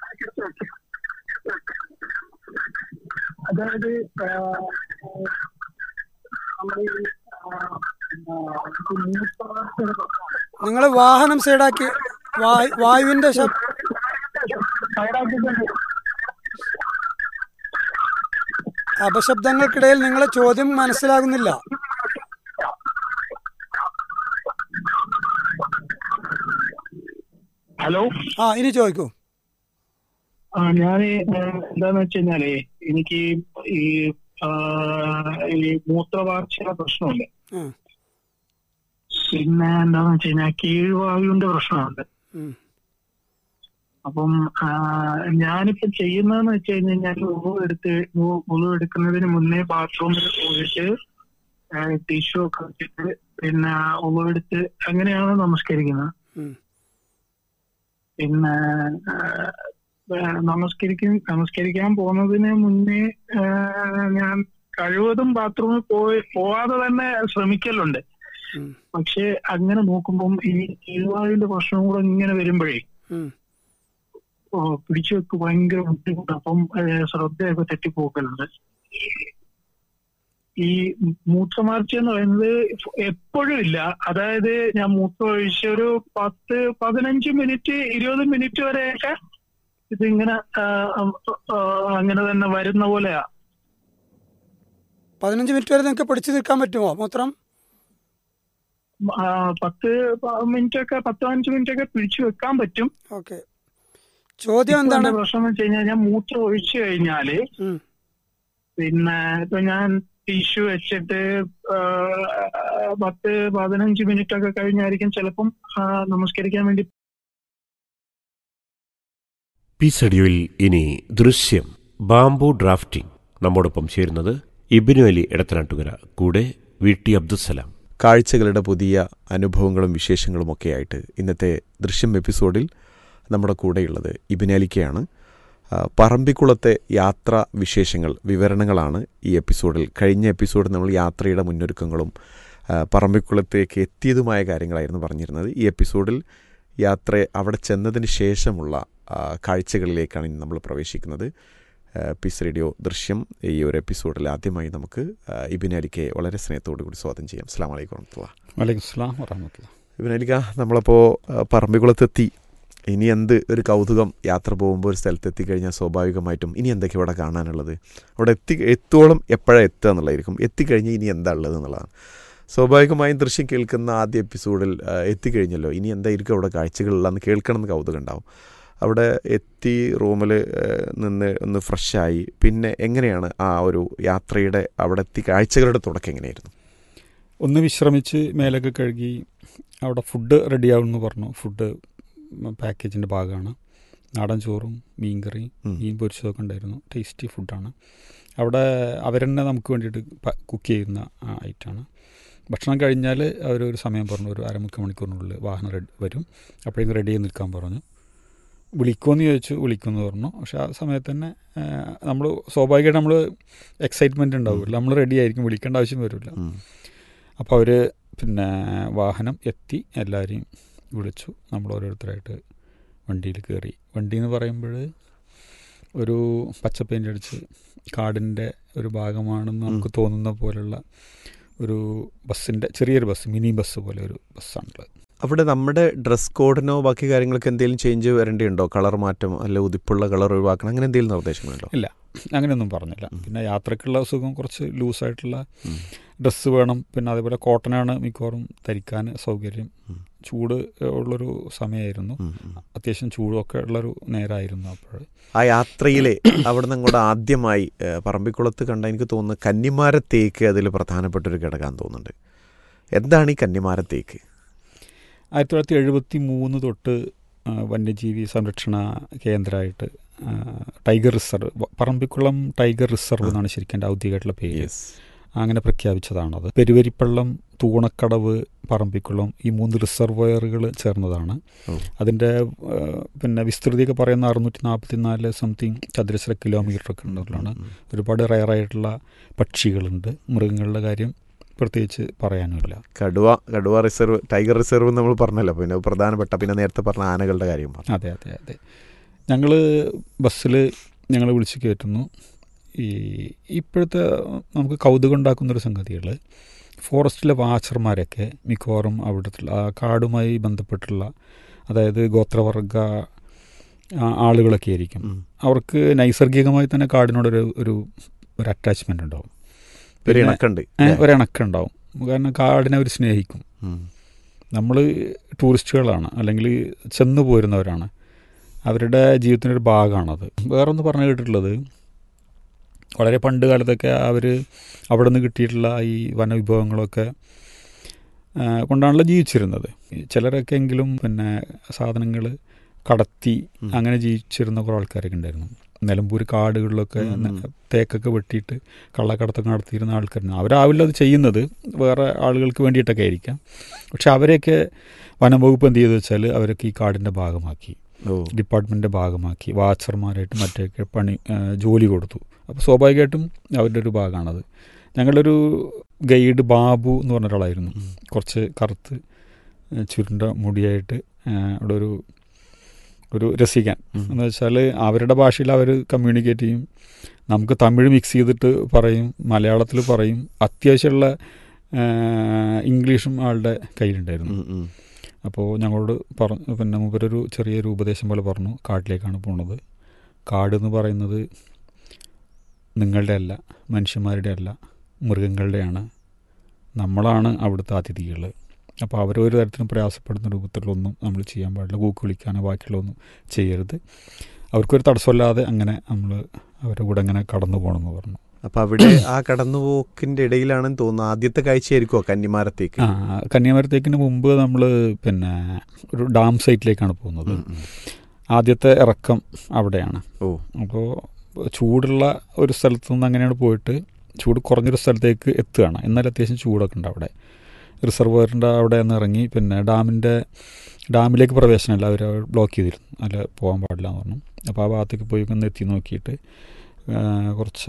അതായത് ആ, നമ്മുടെ ഈ, ആ, ആ, ഇത് മൂത്രത്തിന്റെ പ്രശ്നം. നിങ്ങൾ വാഹനം സൈഡാക്കി വായു വായുവിൻ്റെ ശബ് സൈഡാക്കിയിട്ടുണ്ട്. അപശബ്ദങ്ങൾക്കിടയിൽ നിങ്ങളെ ചോദ്യം മനസ്സിലാകുന്നില്ല ഹലോ ആ ഇനി ചോദിക്കൂ ആ ഞാൻ എന്താന്ന് വെച്ച് കഴിഞ്ഞാലേ എനിക്ക് ഈ ആ, ഈ മൂത്രവാർച്ചയുടെ പ്രശ്നമുണ്ട് ആ പിന്നെ എന്താന്ന് വെച്ച് കഴിഞ്ഞാൽ കീഴ്വായുവിന്റെ പ്രശ്നമുണ്ട് ഉം. അപ്പം ആ, ഞാനിപ്പം ചെയ്യുന്നതെന്ന് വെച്ച് കഴിഞ്ഞ് കഴിഞ്ഞാൽ ഉളു എടുത്ത് ഉളു എടുക്കുന്നതിന് മുന്നേ ബാത്റൂമിൽ പോയിട്ട് ടിഷ്യൂ ഒക്കെ വെച്ചിട്ട് പിന്നെ ഉളു എടുത്ത് അങ്ങനെയാണ് നമസ്കരിക്കുന്നത് ഉം. പിന്നെ ആ, ആ, നമസ്കരിക്കും നമസ്കരിക്കാൻ പോകുന്നതിന് മുന്നേ ആ, ഞാൻ കഴിവതും ബാത്റൂമിൽ പോയി പോവാതെ തന്നെ ശ്രമിക്കലുണ്ട് ഉം. പക്ഷെ അങ്ങനെ നോക്കുമ്പം ഈ കീഴ്വായുവിന്റെ പ്രശ്നം കൂടെ ഇങ്ങനെ വരുമ്പോഴേ ഉം. ഓ, പിടിച്ചു വെക്ക് ഭയങ്കര ബുദ്ധിമുട്ട് അപ്പം ഏഹ്, ശ്രദ്ധയൊക്കെ തെറ്റിപ്പോക്കലുണ്ട് ഈ മൂത്രമാർച്ച എന്ന് പറയുന്നത് എപ്പോഴും ഇല്ല അതായത് ഞാൻ മൂത്രം ഒഴിച്ച ഒരു പത്ത് പതിനഞ്ച് മിനിറ്റ് ഇരുപത് മിനിറ്റ് വരെയൊക്കെ ഇതിങ്ങനെ ആ, ആ, അങ്ങനെ തന്നെ വരുന്ന പോലെയാ പതിനഞ്ച് മിനിറ്റ് വരെ നിങ്ങൾക്ക് പിടിച്ചു നിൽക്കാൻ പറ്റുമോ മൂത്രം ആ, പത്ത് മിനിറ്റ് ഒക്കെ പത്ത് പതിനഞ്ച് മിനിറ്റ് ഒക്കെ പിടിച്ചു വെക്കാൻ പറ്റും ഓക്കെ ചോദ്യം ഇപ്പൊ എന്താണ് എന്റെ പ്രശ്നം എന്ന് വെച്ച് കഴിഞ്ഞാൽ ഞാൻ മൂത്രം ഒഴിച്ചു കഴിഞ്ഞാല് ഉം. പിന്നെ ഇപ്പൊ ഞാൻ ടിഷ്യൂ വെച്ചിട്ട് ആ, പത്ത് പതിനഞ്ച് മിനിറ്റ് ഒക്കെ കഴിഞ്ഞായിരിക്കും ചിലപ്പം ആ, നമസ്കരിക്കാൻ വേണ്ടി പീസ് റേഡിയോയിൽ ഇനി ദൃശ്യം ബാംബു ഡ്രാഫ്റ്റിംഗ് നമ്മോടൊപ്പം ചേരുന്നത് ഇബിനു അലി എടത്തനാട്ടുകര കൂടെ വി ടി അബ്ദുസലാം കാഴ്ചകളുടെ പുതിയ അനുഭവങ്ങളും വിശേഷങ്ങളും ഒക്കെ ആയിട്ട് ഇന്നത്തെ ദൃശ്യം എപ്പിസോഡിൽ നമ്മുടെ കൂടെയുള്ളത് ഇബിനാലിക്കയാണ് ആ, പറമ്പിക്കുളത്തെ യാത്രാ വിശേഷങ്ങൾ വിവരണങ്ങളാണ് ഈ എപ്പിസോഡിൽ കഴിഞ്ഞ എപ്പിസോഡിൽ നമ്മൾ യാത്രയുടെ മുന്നൊരുക്കങ്ങളും ആ, പറമ്പിക്കുളത്തേക്ക് എത്തിയതുമായ കാര്യങ്ങളായിരുന്നു പറഞ്ഞിരുന്നത് ഈ എപ്പിസോഡിൽ യാത്ര അവിടെ ചെന്നതിന് ശേഷമുള്ള ആ, കാഴ്ചകളിലേക്കാണ് ഇന്ന് നമ്മൾ പ്രവേശിക്കുന്നത് ആ, പീസ് റേഡിയോ ദൃശ്യം ഈ ഒരു എപ്പിസോഡിൽ ആദ്യമായി നമുക്ക് ആ, ഇബിനാലിക്കയെ വളരെ സ്നേഹത്തോടു കൂടി സ്വാഗതം ചെയ്യാം അസ്സാം വലൈക്കും വറഹമത്തുള്ള വലൈക്കും സ്ലാം വറഹമത്തുള്ള ഇവനലിക്ക നമ്മളപ്പോൾ പറമ്പിക്കുളത്തെത്തി ഇനി എന്ത് ഒരു കൗതുകം യാത്ര പോകുമ്പോൾ ഒരു സ്ഥലത്ത് എത്തിക്കഴിഞ്ഞാൽ സ്വാഭാവികമായിട്ടും ഇനി എന്തൊക്കെ ഇവിടെ കാണാനുള്ളത് അവിടെ എത്തി എത്തോളം എപ്പോഴാണ് എത്തുക എന്നുള്ളതായിരിക്കും എത്തിക്കഴിഞ്ഞ് ഇനി എന്താ ഉള്ളത് എന്നുള്ളതാണ് സ്വാഭാവികമായും ദൃശ്യം കേൾക്കുന്ന ആദ്യ എപ്പിസോഡിൽ ആ, എത്തിക്കഴിഞ്ഞല്ലോ ഇനി എന്തായിരിക്കും അവിടെ കാഴ്ചകളുള്ളതെന്ന് കേൾക്കണം എന്ന് കൗതുകം ഉണ്ടാവും അവിടെ എത്തി റൂമിൽ നിന്ന് ഒന്ന് ഫ്രഷായി പിന്നെ എങ്ങനെയാണ് ആ ഒരു യാത്രയുടെ അവിടെ എത്തി കാഴ്ചകളുടെ തുടക്കം എങ്ങനെയായിരുന്നു ഒന്ന് വിശ്രമിച്ച് മേലൊക്കെ കഴുകി അവിടെ ഫുഡ് റെഡിയാവുമെന്ന് പറഞ്ഞു ഫുഡ് പാക്കേജിൻ്റെ ഭാഗമാണ് നാടൻ ചോറും മീൻകറി ഉം. മീൻ പൊരിച്ചതൊക്കെ ഉണ്ടായിരുന്നു ടേസ്റ്റി ഫുഡാണ് അവിടെ അവരെന്നെ നമുക്ക് വേണ്ടിയിട്ട് കുക്ക് ചെയ്യുന്ന ഐറ്റമാണ് ഭക്ഷണം കഴിഞ്ഞാൽ അവരൊരു സമയം പറഞ്ഞു ഒരു അരമുക്കാൽ മണിക്കൂറിനുള്ളിൽ വാഹനം റെഡി വരും അപ്പോഴേക്കും റെഡി ആയി നിൽക്കാൻ പറഞ്ഞു വിളിക്കുമെന്ന് ചോദിച്ചു വിളിക്കുമെന്ന് പറഞ്ഞു പക്ഷെ ആ സമയത്ത് തന്നെ നമ്മൾ സ്വാഭാവികമായിട്ട് നമ്മൾ എക്സൈറ്റ്മെൻറ്റ് ഉണ്ടാവില്ല നമ്മൾ റെഡി ആയിരിക്കും വിളിക്കേണ്ട ആവശ്യം വരില്ല ഉം. അപ്പോൾ അവർ പിന്നെ വാഹനം എത്തി എല്ലാവരെയും വിളിച്ചു നമ്മൾ ഓരോരുത്തരായിട്ട് വണ്ടിയിൽ കയറി വണ്ടി എന്ന് പറയുമ്പോൾ ഒരു പച്ച പെയിൻ്റ് അടിച്ച് കാടിൻ്റെ ഒരു ഭാഗമാണെന്ന് നമുക്ക് തോന്നുന്ന പോലുള്ള ഒരു ബസ്സിൻ്റെ ചെറിയൊരു ബസ് മിനി ബസ് പോലെ ഒരു ബസ്സാണുള്ളത് അവിടെ നമ്മുടെ ഡ്രസ് കോഡിനോ ബാക്കി കാര്യങ്ങൾക്ക് എന്തെങ്കിലും ചേഞ്ച് വരേണ്ടിയുണ്ടോ കളർ മാറ്റം അല്ലെ ഉതിപ്പുള്ള കളർ ഒഴിവാക്കണം അങ്ങനെ എന്തെങ്കിലും നിർദ്ദേശങ്ങളുണ്ടോ ഇല്ല അങ്ങനെയൊന്നും പറഞ്ഞില്ല പിന്നെ യാത്രക്കുള്ള സുഖം കുറച്ച് ലൂസായിട്ടുള്ള ഉം. ഡ്രസ്സ് വേണം പിന്നെ അതേപോലെ കോട്ടനാണ് മിക്കവാറും ധരിക്കാൻ സൗകര്യം ഉം. ചൂട് ഉള്ളൊരു സമയമായിരുന്നു ഉം, ഉം. അത്യാവശ്യം ചൂടൊക്കെ ഉള്ളൊരു നേരമായിരുന്നു അപ്പോൾ ആ യാത്രയിലെ അവിടെ നിന്ന് അങ്ങോട്ട് ആദ്യമായി ഏഹ്, പറമ്പിക്കുളത്ത് കണ്ട എനിക്ക് തോന്നുന്നു കന്നിമാര തേക്ക് അതിൽ പ്രധാനപ്പെട്ട ഒരു ഘടകം തോന്നുന്നുണ്ട് എന്താണ് ഈ കന്നിമാര തേക്ക് ആയിരത്തി തൊള്ളായിരത്തി എഴുപത്തി മൂന്ന് തൊട്ട് ആ, വന്യജീവി സംരക്ഷണ കേന്ദ്രമായിട്ട് ആ, ടൈഗർ റിസർവ് വ- പറമ്പിക്കുളം ടൈഗർ റിസർവ് എന്നാണ് ശരിക്കും എൻ്റെ ഔദ്യോഗികമായിട്ടുള്ള പേര് അങ്ങനെ പ്രഖ്യാപിച്ചതാണത് പെരുവരിപ്പള്ളം തൂണക്കടവ് പറമ്പിക്കുളം ഈ മൂന്ന് റിസർവയറുകൾ ചേർന്നതാണ് ഓ. അതിൻ്റെ ആ, പിന്നെ വിസ്തൃതിയൊക്കെ പറയുന്ന അറുന്നൂറ്റി നാൽപ്പത്തി നാല് സംതിങ് ചതുരശ്ര കിലോമീറ്റർ ഒക്കെ ഉള്ളതാണ് ഒരുപാട് റയറായിട്ടുള്ള പക്ഷികളുണ്ട് മൃഗങ്ങളുടെ കാര്യം പ്രത്യേകിച്ച് പറയാനുമില്ല കടുവ കടുവ റിസർവ് ടൈഗർ റിസർവ് നമ്മൾ പറഞ്ഞല്ലോ പിന്നെ പ്രധാനപ്പെട്ട പിന്നെ നേരത്തെ പറഞ്ഞ ആനകളുടെ കാര്യം പറഞ്ഞു അതെ അതെ അതെ ഞങ്ങൾ ബസ്സിൽ ഞങ്ങൾ വിളിച്ച് കയറ്റുന്നു ഈ ഇപ്പോഴത്തെ നമുക്ക് കൗതുകം ഉണ്ടാക്കുന്നൊരു സംഗതികൾ ഫോറസ്റ്റിലെ വാച്ചർമാരൊക്കെ മിക്കവാറും അവിടുത്തെ ആ കാടുമായി ബന്ധപ്പെട്ടുള്ള അതായത് ഗോത്രവർഗ ആ, ആളുകളൊക്കെ ആയിരിക്കും ഉം. അവർക്ക് നൈസർഗികമായി തന്നെ കാടിനോടൊരു ഒരു ഒരു അറ്റാച്ച്മെൻ്റ് ഉണ്ടാവും ഒരു പിന്നെ, ഇണക്കുണ്ട് ഏ, ഒരിണക്കുണ്ടാവും കാരണം കാടിനെ അവർ സ്നേഹിക്കും ഉം. നമ്മൾ ടൂറിസ്റ്റുകളാണ് അല്ലെങ്കിൽ ചെന്നു പോരുന്നവരാണ് അവരുടെ ജീവിതത്തിൻ്റെ ഒരു ഭാഗമാണത് വേറൊന്ന് പറഞ്ഞു കേട്ടിട്ടുള്ളത് വളരെ പണ്ട് കാലത്തൊക്കെ അവർ അവിടെ നിന്ന് കിട്ടിയിട്ടുള്ള ഈ വനവിഭവങ്ങളൊക്കെ ആ, കൊണ്ടാണല്ലോ ജീവിച്ചിരുന്നത് ഈ ചിലരൊക്കെ എങ്കിലും പിന്നെ സാധനങ്ങൾ കടത്തി ഉം. അങ്ങനെ ജീവിച്ചിരുന്ന കുറേ ആൾക്കാരൊക്കെ ഉണ്ടായിരുന്നു നിലമ്പൂർ കാടുകളിലൊക്കെ ഉം, ഉം. തേക്കൊക്കെ വെട്ടിയിട്ട് കള്ളക്കടത്തൊക്കെ നടത്തിയിരുന്ന ആൾക്കാരുണ്ട് അവരാവില്ല അത് ചെയ്യുന്നത് വേറെ ആളുകൾക്ക് വേണ്ടിയിട്ടൊക്കെ ആയിരിക്കാം പക്ഷെ അവരെയൊക്കെ വനം വകുപ്പ് എന്ത് ചെയ്തു വെച്ചാൽ അവരൊക്കെ ഈ കാടിൻ്റെ ഭാഗമാക്കി ഓ ഡിപ്പാർട്ട്മെൻറ്റിൻ്റെ ഭാഗമാക്കി വാച്ചർമാരായിട്ട് മറ്റൊക്കെ പണി ആ, ജോലി കൊടുത്തു അപ്പോൾ സ്വാഭാവികമായിട്ടും അവരുടെ ഒരു ഭാഗമാണത് ഞങ്ങളൊരു ഗൈഡ് ബാബു എന്ന് പറഞ്ഞ ഒരാളായിരുന്നു ഉം. കുറച്ച് കറുത്ത് ആ, ചുരുണ്ട മുടിയായിട്ട് ആ, അവിടെ ഒരു ഒരു രസിക്കാൻ ഉം. എന്ന് വെച്ചാൽ അവരുടെ ഭാഷയിൽ അവർ കമ്മ്യൂണിക്കേറ്റ് ചെയ്യും നമുക്ക് തമിഴ് മിക്സ് ചെയ്തിട്ട് പറയും മലയാളത്തിൽ പറയും അത്യാവശ്യമുള്ള ആ, ഇംഗ്ലീഷും ആളുടെ കയ്യിലുണ്ടായിരുന്നു ഉം, ഉം. അപ്പോൾ ഞങ്ങളോട് പറഞ്ഞു പിന്നെ മൂപ്പരൊരു ചെറിയൊരു ഉപദേശം പോലെ പറഞ്ഞു കാട്ടിലേക്കാണ് പോണത് കാട് എന്ന് പറയുന്നത് നിങ്ങളുടെ അല്ല മനുഷ്യന്മാരുടെ അല്ല മൃഗങ്ങളുടെയാണ് നമ്മളാണ് അവിടുത്തെ അതിഥികൾ അപ്പോൾ അവരൊരു തരത്തിലും പ്രയാസപ്പെടുന്ന രൂപത്തിലൊന്നും നമ്മൾ ചെയ്യാൻ പാടില്ല കൂക്ക് വിളിക്കാനോ ബാക്കിയുള്ളതൊന്നും ചെയ്യരുത് അവർക്കൊരു തടസ്സമില്ലാതെ അങ്ങനെ നമ്മൾ അവരുടെ കൂടെ അങ്ങനെ കടന്നു പോകണമെന്ന് പറഞ്ഞു അപ്പൊ അവിടെ ആ കടന്നുപോക്കിന്റെ ഇടയിലാണെന്ന് തോന്നുന്നു ആദ്യത്തെ കാഴ്ചയായിരിക്കോ കന്നിമാരത്തേക്ക് ആ കന്യാകുമാരത്തേക്കിന് മുമ്പ് നമ്മൾ പിന്നെ ഒരു ഡാം സൈറ്റിലേക്കാണ് പോകുന്നത് ഉം, ഉം. ആദ്യത്തെ ഇറക്കം അവിടെയാണ് ഓ അപ്പോൾ ചൂടുള്ള ഒരു സ്ഥലത്തു നിന്ന് അങ്ങനെയാണ് പോയിട്ട് ചൂട് കുറഞ്ഞൊരു സ്ഥലത്തേക്ക് എത്തുകയാണ് എന്നാൽ അത്യാവശ്യം ചൂടൊക്കെ ഉണ്ട് അവിടെ റിസർവറിൻ്റെ അവിടെ നിന്ന് ഇറങ്ങി പിന്നെ ഡാമിൻ്റെ ഡാമിലേക്ക് പ്രവേശനമല്ല അവർ ബ്ലോക്ക് ചെയ്തിരുന്നു അല്ല പോകാൻ പാടില്ല എന്ന് പറഞ്ഞു അപ്പോൾ ആ ഭാഗത്തേക്ക് പോയി ഒന്ന് എത്തി നോക്കിയിട്ട് ആ, കുറച്ച്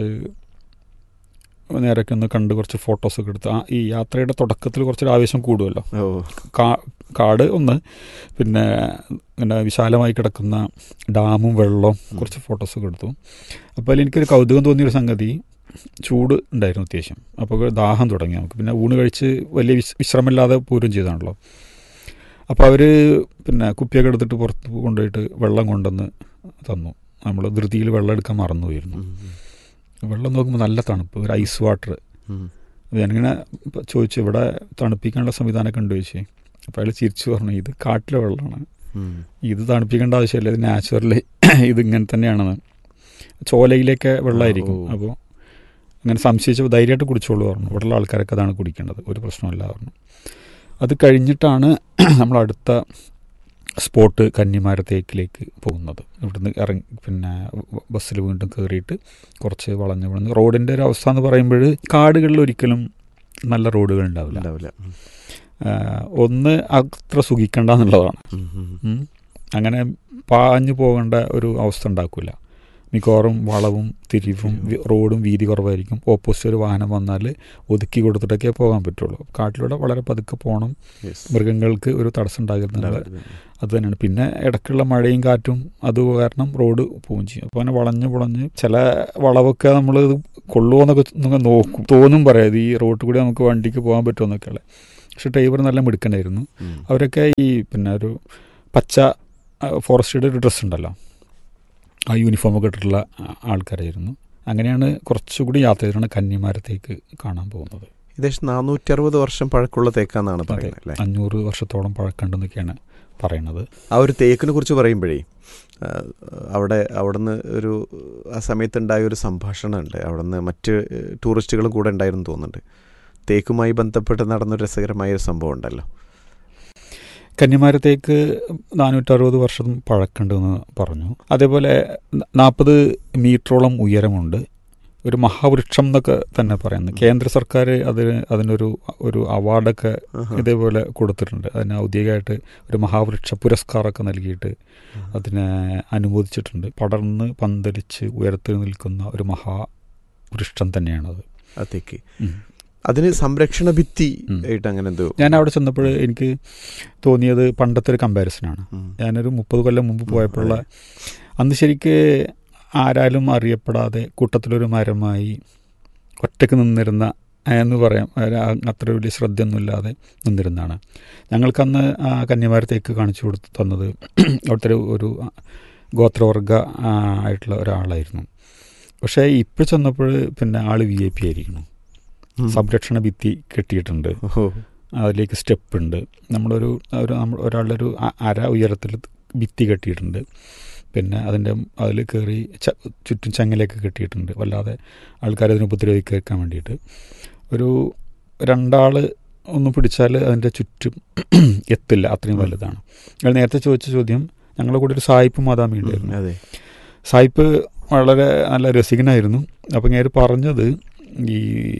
നേരൊക്കെ ഒന്ന് കണ്ട് കുറച്ച് ഫോട്ടോസൊക്കെ എടുത്ത് ആ ഈ യാത്രയുടെ തുടക്കത്തിൽ കുറച്ചൊരു ആവേശം കൂടുമല്ലോ ഓ കാ- കാട് ഒന്ന് പിന്നെ പിന്നെ വിശാലമായി കിടക്കുന്ന ഡാമും വെള്ളവും കുറച്ച് ഫോട്ടോസൊക്കെ എടുത്തു അപ്പോൾ അതിൽ എനിക്കൊരു കൗതുകം തോന്നിയൊരു സംഗതി ചൂട് ഉണ്ടായിരുന്നു അത്യാവശ്യം അപ്പോൾ ദാഹം തുടങ്ങി നമുക്ക് പിന്നെ ഊണ് കഴിച്ച് വലിയ വിശ് വിശ്രമമില്ലാതെ പൂരം ചെയ്താണല്ലോ അപ്പോൾ അവർ പിന്നെ കുപ്പിയൊക്കെ എടുത്തിട്ട് പുറത്ത് കൊണ്ടുപോയിട്ട് വെള്ളം കൊണ്ടുവന്ന് തന്നു നമ്മൾ ധൃതിയിൽ വെള്ളം എടുക്കാൻ മറന്നുപോയിരുന്നു ഉം, വെള്ളം നോക്കുമ്പോൾ നല്ല തണുപ്പ് ഒരു ഐസ് വാട്ടർ ഉം. അപ്പോൾ ഞാനിങ്ങനെ ഇപ്പം ചോദിച്ചു ഇവിടെ തണുപ്പിക്കാനുള്ള സംവിധാനമൊക്കെ ഉണ്ട് ചോദിച്ചു അപ്പോൾ അയാൾ ചിരിച്ചു പറഞ്ഞു ഇത് കാട്ടിലെ വെള്ളമാണ് ഉം. ഇത് തണുപ്പിക്കേണ്ട ആവശ്യമില്ല ഇത് നാച്ചുറലി ഇത് ഇങ്ങനെ തന്നെയാണെന്ന് ചോലയിലേക്ക് വെള്ളമായിരിക്കും ഓ. അപ്പോൾ അങ്ങനെ സംശയിച്ച് ധൈര്യമായിട്ട് കുടിച്ചോളൂ പറഞ്ഞു ഇവിടെയുള്ള ആൾക്കാരൊക്കെ അതാണ് കുടിക്കേണ്ടത് ഒരു പ്രശ്നമില്ല പറഞ്ഞു അത് കഴിഞ്ഞിട്ടാണ് നമ്മൾ അടുത്ത സ്പോട്ട് കന്നിമാരത്തേക്കിലേക്ക് പോകുന്നത് ഇവിടുന്ന് ഇറങ്ങി പിന്നെ ബസ്സിൽ വീണ്ടും കയറിയിട്ട് കുറച്ച് വളഞ്ഞു വിളഞ്ഞ് റോഡിൻ്റെ ഒരു അവസ്ഥ എന്ന് പറയുമ്പോൾ കാടുകളിൽ ഒരിക്കലും നല്ല റോഡുകൾ ഉണ്ടാവില്ല ഉണ്ടാവില്ല ഉം, ആ, ഒന്ന് അത്ര സുഖിക്കണ്ട എന്നുള്ളതാണ് ഉം, ഉം. ഉം. അങ്ങനെ പാഞ്ഞു പോകേണ്ട ഒരു അവസ്ഥ ഉണ്ടാക്കില്ല മിക്കവാറും വളവും തിരിവും വി- റോഡും വീതി കുറവായിരിക്കും ഓപ്പോസിറ്റ് ഒരു വാഹനം വന്നാൽ ഒതുക്കി കൊടുത്തിട്ടൊക്കെ പോകാൻ പറ്റുള്ളൂ കാട്ടിലൂടെ വളരെ പതുക്കെ പോകണം Yes. മൃഗങ്ങൾക്ക് ഒരു തടസ്സം ഉണ്ടാകുന്നില്ല ഉണ്ടാവരുത്. അത് തന്നെയാണ് പിന്നെ ഇടയ്ക്കുള്ള മഴയും കാറ്റും അത് കാരണം റോഡ് പോവുകയും ചെയ്യും അപ്പോൾ അങ്ങനെ വളഞ്ഞ് വളഞ്ഞ് ചില വളവൊക്കെ നമ്മൾ കൊള്ളുമോന്നൊക്കെ നമുക്ക് നോക്കും തോന്നും പറയാം ഈ റോഡിൽ കൂടി നമുക്ക് വണ്ടിക്ക് പോകാൻ പറ്റുമെന്നൊക്കെ ഉള്ളത് പക്ഷെ ഡ്രൈവർ നല്ല മിടുക്കനായിരുന്നു ഉം. അവരൊക്കെ ഈ പിന്നെ ഒരു പച്ച ഫോറസ്റ്റിയുടെ ഒരു ഡ്രസ്സ് ഉണ്ടല്ലോ ആ യൂണിഫോമൊക്കെ ഇട്ടിട്ടുള്ള ആ- ആൾക്കാരായിരുന്നു അങ്ങനെയാണ് കുറച്ചുകൂടി യാത്ര ചെയ്തിട്ടാണ് കന്നിമാരത്തേക്ക് കാണാൻ പോകുന്നത് ഏകദേശം നാനൂറ്റി അറുപത് വർഷം പഴക്കമുള്ള തേക്കാന്നാണ് അതെ പറയുന്നത് അല്ലേ അഞ്ഞൂറ് വർഷത്തോളം പഴക്കണ്ടെന്നൊക്കെയാണ് പറയണത് ആ ഒരു തേക്കിനെ കുറിച്ച് പറയുമ്പോഴേ ആ, അവിടെ അവിടുന്ന് ഒരു ആ സമയത്തുണ്ടായ ഒരു സംഭാഷണമുണ്ട് അവിടുന്ന് മറ്റ് ടൂറിസ്റ്റുകളും കൂടെ ഉണ്ടായിരുന്നു തോന്നുന്നുണ്ട് തേക്കുമായി ബന്ധപ്പെട്ട് നടന്നൊരു രസകരമായ ഒരു സംഭവം ഉണ്ടല്ലോ കന്യമാരത്തേക്ക് നാനൂറ്ററുപത് വർഷം പഴക്കമുണ്ടെന്ന് പറഞ്ഞു അതേപോലെ നാൽപ്പത് മീറ്ററോളം ഉയരമുണ്ട് ഒരു മഹാവൃക്ഷം എന്നൊക്കെ തന്നെ പറയുന്നു കേന്ദ്ര സർക്കാർ അതിന് അതിനൊരു ഒരു അവാർഡൊക്കെ ആഹാ. ഇതേപോലെ കൊടുത്തിട്ടുണ്ട് അതിന് ഔദ്യോഗികമായിട്ട് ഒരു മഹാവൃക്ഷ പുരസ്കാരമൊക്കെ നൽകിയിട്ട് അതിനെ അനുമോദിച്ചിട്ടുണ്ട് പടർന്ന് പന്തലിച്ച് ഉയരത്തിൽ നിൽക്കുന്ന ഒരു മഹാവൃക്ഷം തന്നെയാണത് ആ തേക്ക് ഉം. അതിന് സംരക്ഷണ ഭിത്തി ഉം. ആയിട്ട് അങ്ങനെ എന്തോ ഞാൻ അവിടെ ചെന്നപ്പോൾ എനിക്ക് തോന്നിയത് പണ്ടത്തെ ഒരു കമ്പാരിസനാണ് ഉം. ഞാനൊരു മുപ്പത് കൊല്ലം മുമ്പ് പോയപ്പോഴുള്ള അന്ന് ശരിക്ക് ആരാലും അറിയപ്പെടാതെ കൂട്ടത്തിലൊരു മരമായി ഒറ്റക്ക് നിന്നിരുന്ന എന്ന് പറയാം ഒരു ആ- അത്ര വലിയ ശ്രദ്ധയൊന്നുമില്ലാതെ നിന്നിരുന്നതാണ് ഞങ്ങൾക്കന്ന് ആ കന്യമാരത്തേക്ക് കാണിച്ചു കൊടുത്ത് തന്നത് അവിടുത്തെ ഒരു- ഒരു ഗോത്രവർഗ ആ, ആയിട്ടുള്ള ഒരാളായിരുന്നു പക്ഷേ ഇപ്പോൾ ചെന്നപ്പോൾ പിന്നെ ആൾ വി ഐ പി ആയിരിക്കണം ഉം. സംരക്ഷണ ഭിത്തി കെട്ടിയിട്ടുണ്ട് ഓഹോ. അതിലേക്ക് സ്റ്റെപ്പ് ഉണ്ട് നമ്മളൊരു ഒരു നമ്മൾ ഒരാളുടെ ഒരു അ- അര ഉയരത്തിൽ ഭിത്തി കെട്ടിയിട്ടുണ്ട് പിന്നെ അതിൻ്റെ അതിൽ കയറി ച ചുറ്റും ചങ്ങലയൊക്കെ കെട്ടിയിട്ടുണ്ട് വല്ലാതെ ആൾക്കാർ അതിനെ ഉപദ്രവിക്കാൻ വേണ്ടിയിട്ട് ഒരു രണ്ടാൾ ഒന്ന് പിടിച്ചാൽ അതിൻ്റെ ചുറ്റും എത്തില്ല അത്രയും വലുതാണ് നിങ്ങൾ നേരത്തെ ചോദിച്ച ചോദ്യം ഞങ്ങളുടെ കൂടെ ഒരു സായിപ്പ് മാതാമി ഉണ്ടായിരുന്നു അതെ സായിപ്പ് വളരെ നല്ല രസികനായിരുന്നു അപ്പം ഞാൻ പറഞ്ഞത് ഈ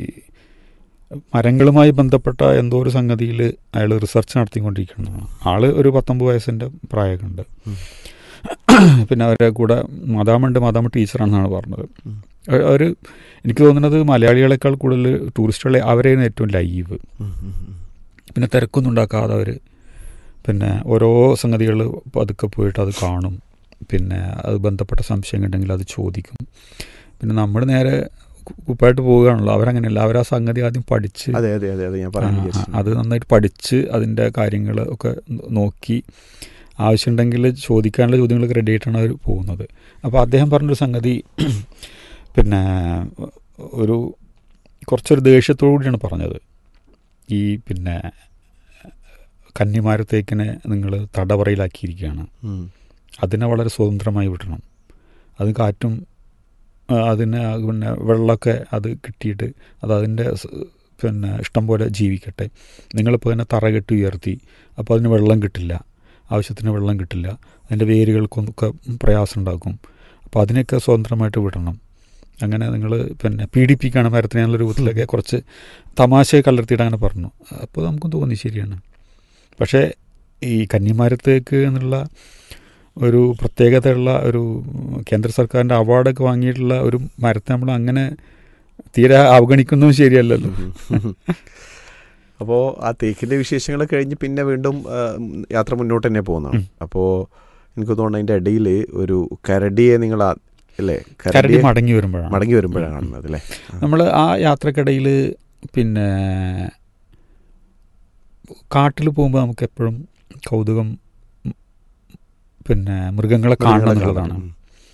മരങ്ങളുമായി ബന്ധപ്പെട്ട എന്തോ ഒരു സംഗതിയിൽ അയാൾ റിസർച്ച് നടത്തിക്കൊണ്ടിരിക്കുന്നതാണ് ആള് ഒരു പത്തൊമ്പത് വയസ്സിൻ്റെ പ്രായമൊക്കെ ഉണ്ട് ഉം. പിന്നെ അവരുടെ കൂടെ മദാമുണ്ട് മദാമ ടീച്ചറാണെന്നാണ് പറഞ്ഞത് ഉം. അവർ എനിക്ക് തോന്നുന്നത് മലയാളികളെക്കാൾ കൂടുതൽ ടൂറിസ്റ്റുകളെ അവരെയാണ് ഏറ്റവും ലൈവ് ഉം, ഉം, ഉം. പിന്നെ തിരക്കൊന്നും ഉണ്ടാക്കാതെ അവർ പിന്നെ ഓരോ സംഗതികൾ പതുക്കെ പോയിട്ട് അത് കാണും പിന്നെ അത് ബന്ധപ്പെട്ട സംശയം ഉണ്ടെങ്കിൽ അത് ചോദിക്കും പിന്നെ നമ്മൾ നേരെ കു- കുപ്പായിട്ട് പോവുകയാണല്ലോ അവരങ്ങനെയല്ല അവർ ആ സംഗതി ആദ്യം പഠിച്ച് അതെ അതെ അതെ അതെ ഞാൻ പറഞ്ഞു ആ, ആ, അത് നന്നായിട്ട് പഠിച്ച് അതിൻ്റെ കാര്യങ്ങൾ ഒക്കെ നോ- നോക്കി ആവശ്യമുണ്ടെങ്കിൽ ചോദിക്കാനുള്ള ചോദ്യങ്ങളൊക്കെ റെഡി ആയിട്ടാണ് അവർ പോകുന്നത് അപ്പോൾ അദ്ദേഹം പറഞ്ഞൊരു സംഗതി പിന്നെ ഒരു കുറച്ചൊരു ദേഷ്യത്തോടു കൂടിയാണ് പറഞ്ഞത് ഈ പിന്നെ കന്നിമാരത്തേക്കിനെ നിങ്ങൾ തടവറയിലാക്കിയിരിക്കുകയാണ് അതിനെ വളരെ സ്വതന്ത്രമായി വിടണം അത് കാറ്റും ആ, അതിന് ആ പിന്നെ വെള്ളമൊക്കെ അത് കിട്ടിയിട്ട് അത് അതിൻ്റെ സ് പിന്നെ ഇഷ്ടം പോലെ ജീവിക്കട്ടെ നിങ്ങളിപ്പോൾ അതിനെ തറ കെട്ടി ഉയർത്തി അപ്പോൾ അതിന് വെള്ളം കിട്ടില്ല ആവശ്യത്തിന് വെള്ളം കിട്ടില്ല അതിൻ്റെ വേരുകൾക്കൊക്കെ പ്രയാസം ഉണ്ടാക്കും അപ്പോൾ അതിനെയൊക്കെ സ്വതന്ത്രമായിട്ട് വിടണം അങ്ങനെ നിങ്ങൾ പിന്നെ പീഡിപ്പിക്കുകയാണ് മരത്തിനെ എന്നുള്ള രൂപത്തിലൊക്കെ കുറച്ച് തമാശയെ കലർത്തിയിട്ട് അങ്ങനെ പറഞ്ഞു അപ്പോൾ നമുക്ക് തോന്നി ശരിയാണ് പക്ഷേ ഈ കന്നിമരത്തേക്ക് എന്നുള്ള ഒരു പ്രത്യേകതയുള്ള ഒരു കേന്ദ്ര സർക്കാരിൻ്റെ അവാർഡൊക്കെ വാങ്ങിയിട്ടുള്ള ഒരു മരത്തെ നമ്മൾ അങ്ങനെ തീരെ അവഗണിക്കുന്നതും ശരിയല്ലല്ലോ അപ്പോൾ ആ തേക്കിൻ്റെ വിശേഷങ്ങൾ കഴിഞ്ഞ് പിന്നെ വീണ്ടും ആ, യാത്ര മുന്നോട്ട് തന്നെ പോകുന്നതാണ് ഉം. അപ്പോൾ എനിക്ക് തോന്നുന്നു അതിൻ്റെ ഇടയിൽ ഒരു കരടിയെ നിങ്ങൾ ആ- അല്ലേ കരടി കരടിയെ മടങ്ങി വരുമ്പോഴാണ് മടങ്ങി വരുമ്പോഴാണ് കാണുന്നത് അല്ലേ നമ്മൾ ആ യാത്രക്കിടയിൽ പിന്നെ കാട്ടിൽ പോകുമ്പോൾ നമുക്ക് എപ്പോഴും കൗതുകം ഉം, പിന്നെ മൃഗങ്ങളെ കാണണം എന്നുള്ളതാണ് ഉം.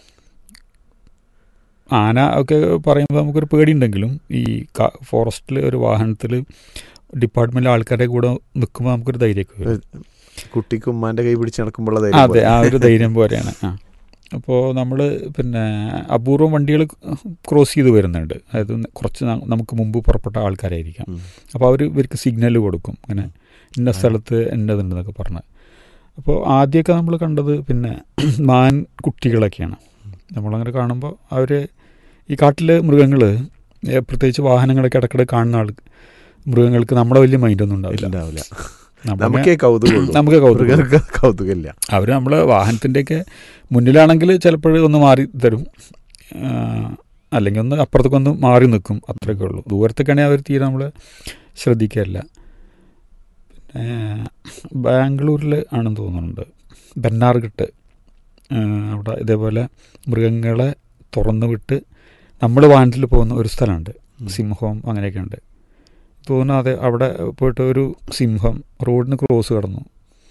ആന ഒക്കെ പറയുമ്പോൾ നമുക്കൊരു പേടിയുണ്ടെങ്കിലും ഈ ഫോറസ്റ്റിൽ ഒരു വാഹനത്തിൽ ഡിപ്പാർട്ട്മെൻറ്റിലെ ആൾക്കാരുടെ കൂടെ നിൽക്കുമ്പോൾ നമുക്കൊരു ധൈര്യമൊക്കെ വരും കുട്ടിക്ക് ഉമ്മാന്റെ കൈ പിടിച്ച് നടക്കുമ്പോൾ അതെ ആ ഒരു ധൈര്യം പോലെയാണ് ആ അപ്പോൾ നമ്മൾ പിന്നെ അപൂർവം വണ്ടികൾ ക്രോസ് ചെയ്ത് വരുന്നുണ്ട് അതായത് കുറച്ച് ന- നമുക്ക് മുമ്പ് പുറപ്പെട്ട ആൾക്കാരായിരിക്കാം ഉം. അപ്പോൾ അവർ ഇവർക്ക് സിഗ്നൽ കൊടുക്കും ഇങ്ങനെ ഇന്ന സ്ഥലത്ത് എന്നതുണ്ടെന്നൊക്കെ പറഞ്ഞ് അപ്പോൾ ആദ്യമൊക്കെ നമ്മൾ കണ്ടത് പിന്നെ മാൻ കുട്ടികളൊക്കെയാണ് നമ്മളങ്ങനെ കാണുമ്പോൾ അവർ ഈ കാട്ടിലെ മൃഗങ്ങൾ പ്രത്യേകിച്ച് വാഹനങ്ങളൊക്കെ ഇടയ്ക്കിടെ കാണുന്ന ആൾ മൃഗങ്ങൾക്ക് നമ്മുടെ വലിയ മൈൻഡൊന്നും ഉണ്ടാവില്ല ഉണ്ടാവില്ല നമ്മളെ- നമുക്കേ കൗതുകം നമുക്ക് കൗതുകം മൃഗങ്ങൾക്ക് കൗതുകമില്ല അവർ നമ്മളെ വാഹനത്തിൻ്റെയൊക്കെ മുന്നിലാണെങ്കിൽ ചിലപ്പോൾ ഒന്ന് മാറി തരും ആ, അല്ലെങ്കിൽ ഒന്ന് അപ്പുറത്തേക്ക് ഒന്ന് മാറി നിൽക്കും അത്രയൊക്കെ ഉള്ളൂ ദൂരത്തേക്കാണെങ്കിൽ അവർ തീരെ നമ്മൾ ശ്രദ്ധിക്കാറില്ല പിന്നെ ബാംഗ്ലൂരിൽ ആണെന്ന് തോന്നുന്നുണ്ട് ബെന്നാർഘട്ട് ആ, അവിടെ ഇതേപോലെ മൃഗങ്ങളെ തുറന്നു വിട്ട് നമ്മൾ വാനത്തിൽ പോകുന്ന ഒരു സ്ഥലമുണ്ട് സിംഹം അങ്ങനെയൊക്കെ ഉണ്ട് തോന്നുന്നു അതെ അവിടെ പോയിട്ട് ഒരു സിംഹം റോഡിന് ക്രോസ് കടന്നു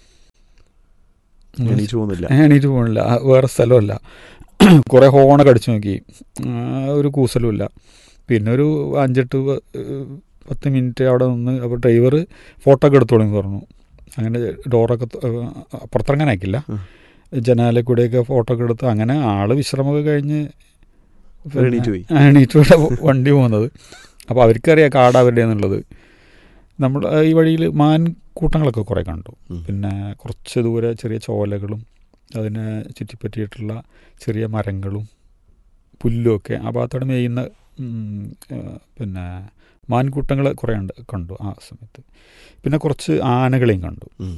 എണീച്ചു പോകുന്നില്ല എണീറ്റ് പോകണില്ല ആ, വേറെ സ്ഥലമല്ല കുറേ ഹോണൊക്കെ അടിച്ചു നോക്കി ആ, ഒരു കൂസലുമില്ല പിന്നെ ഒരു അഞ്ചെട്ട് പ- ഏഹ് പത്ത് മിനിറ്റ് അവിടെ നിന്ന് അപ്പോൾ ഡ്രൈവർ ഫോട്ടോ ഒക്കെ എടുത്തോളൂ എന്ന് പറഞ്ഞു അങ്ങനെ ഡോറൊക്കെ ത- ഏഹ് പുറത്തിറങ്ങാൻ അയക്കില്ല ഉം. ജനാലെ കൂടെയൊക്കെ ഫോട്ടോ ഒക്കെ എടുത്ത് അങ്ങനെ ആള് വിശ്രമമൊക്കെ കഴിഞ്ഞ് പിന്നെ എണീറ്റ് പോയി എണീറ്റ് ഇവിടെ വണ്ടി പോകുന്നത് അപ്പോൾ അവർക്കറിയാം കാട് അവരുടെ എന്നുള്ളത് നമ്മൾ ഈ വഴിയിൽ മാൻ കൂട്ടങ്ങളൊക്കെ കുറേ കണ്ടു ഉം. പിന്നെ കുറച്ച് ദൂരെ ചെറിയ ചോലകളും അതിനെ ചുറ്റിപ്പറ്റിയിട്ടുള്ള ചെറിയ മരങ്ങളും പുല്ലും ഒക്കെ ആ ഭാഗത്തോടെ മേയുന്ന ഉം, ആ, പിന്നെ മാൻകൂട്ടങ്ങൾ കുറേ ഉണ്ട് കണ്ടു ആ സമയത്ത് പിന്നെ കുറച്ച് ആനകളെയും കണ്ടു ഉം.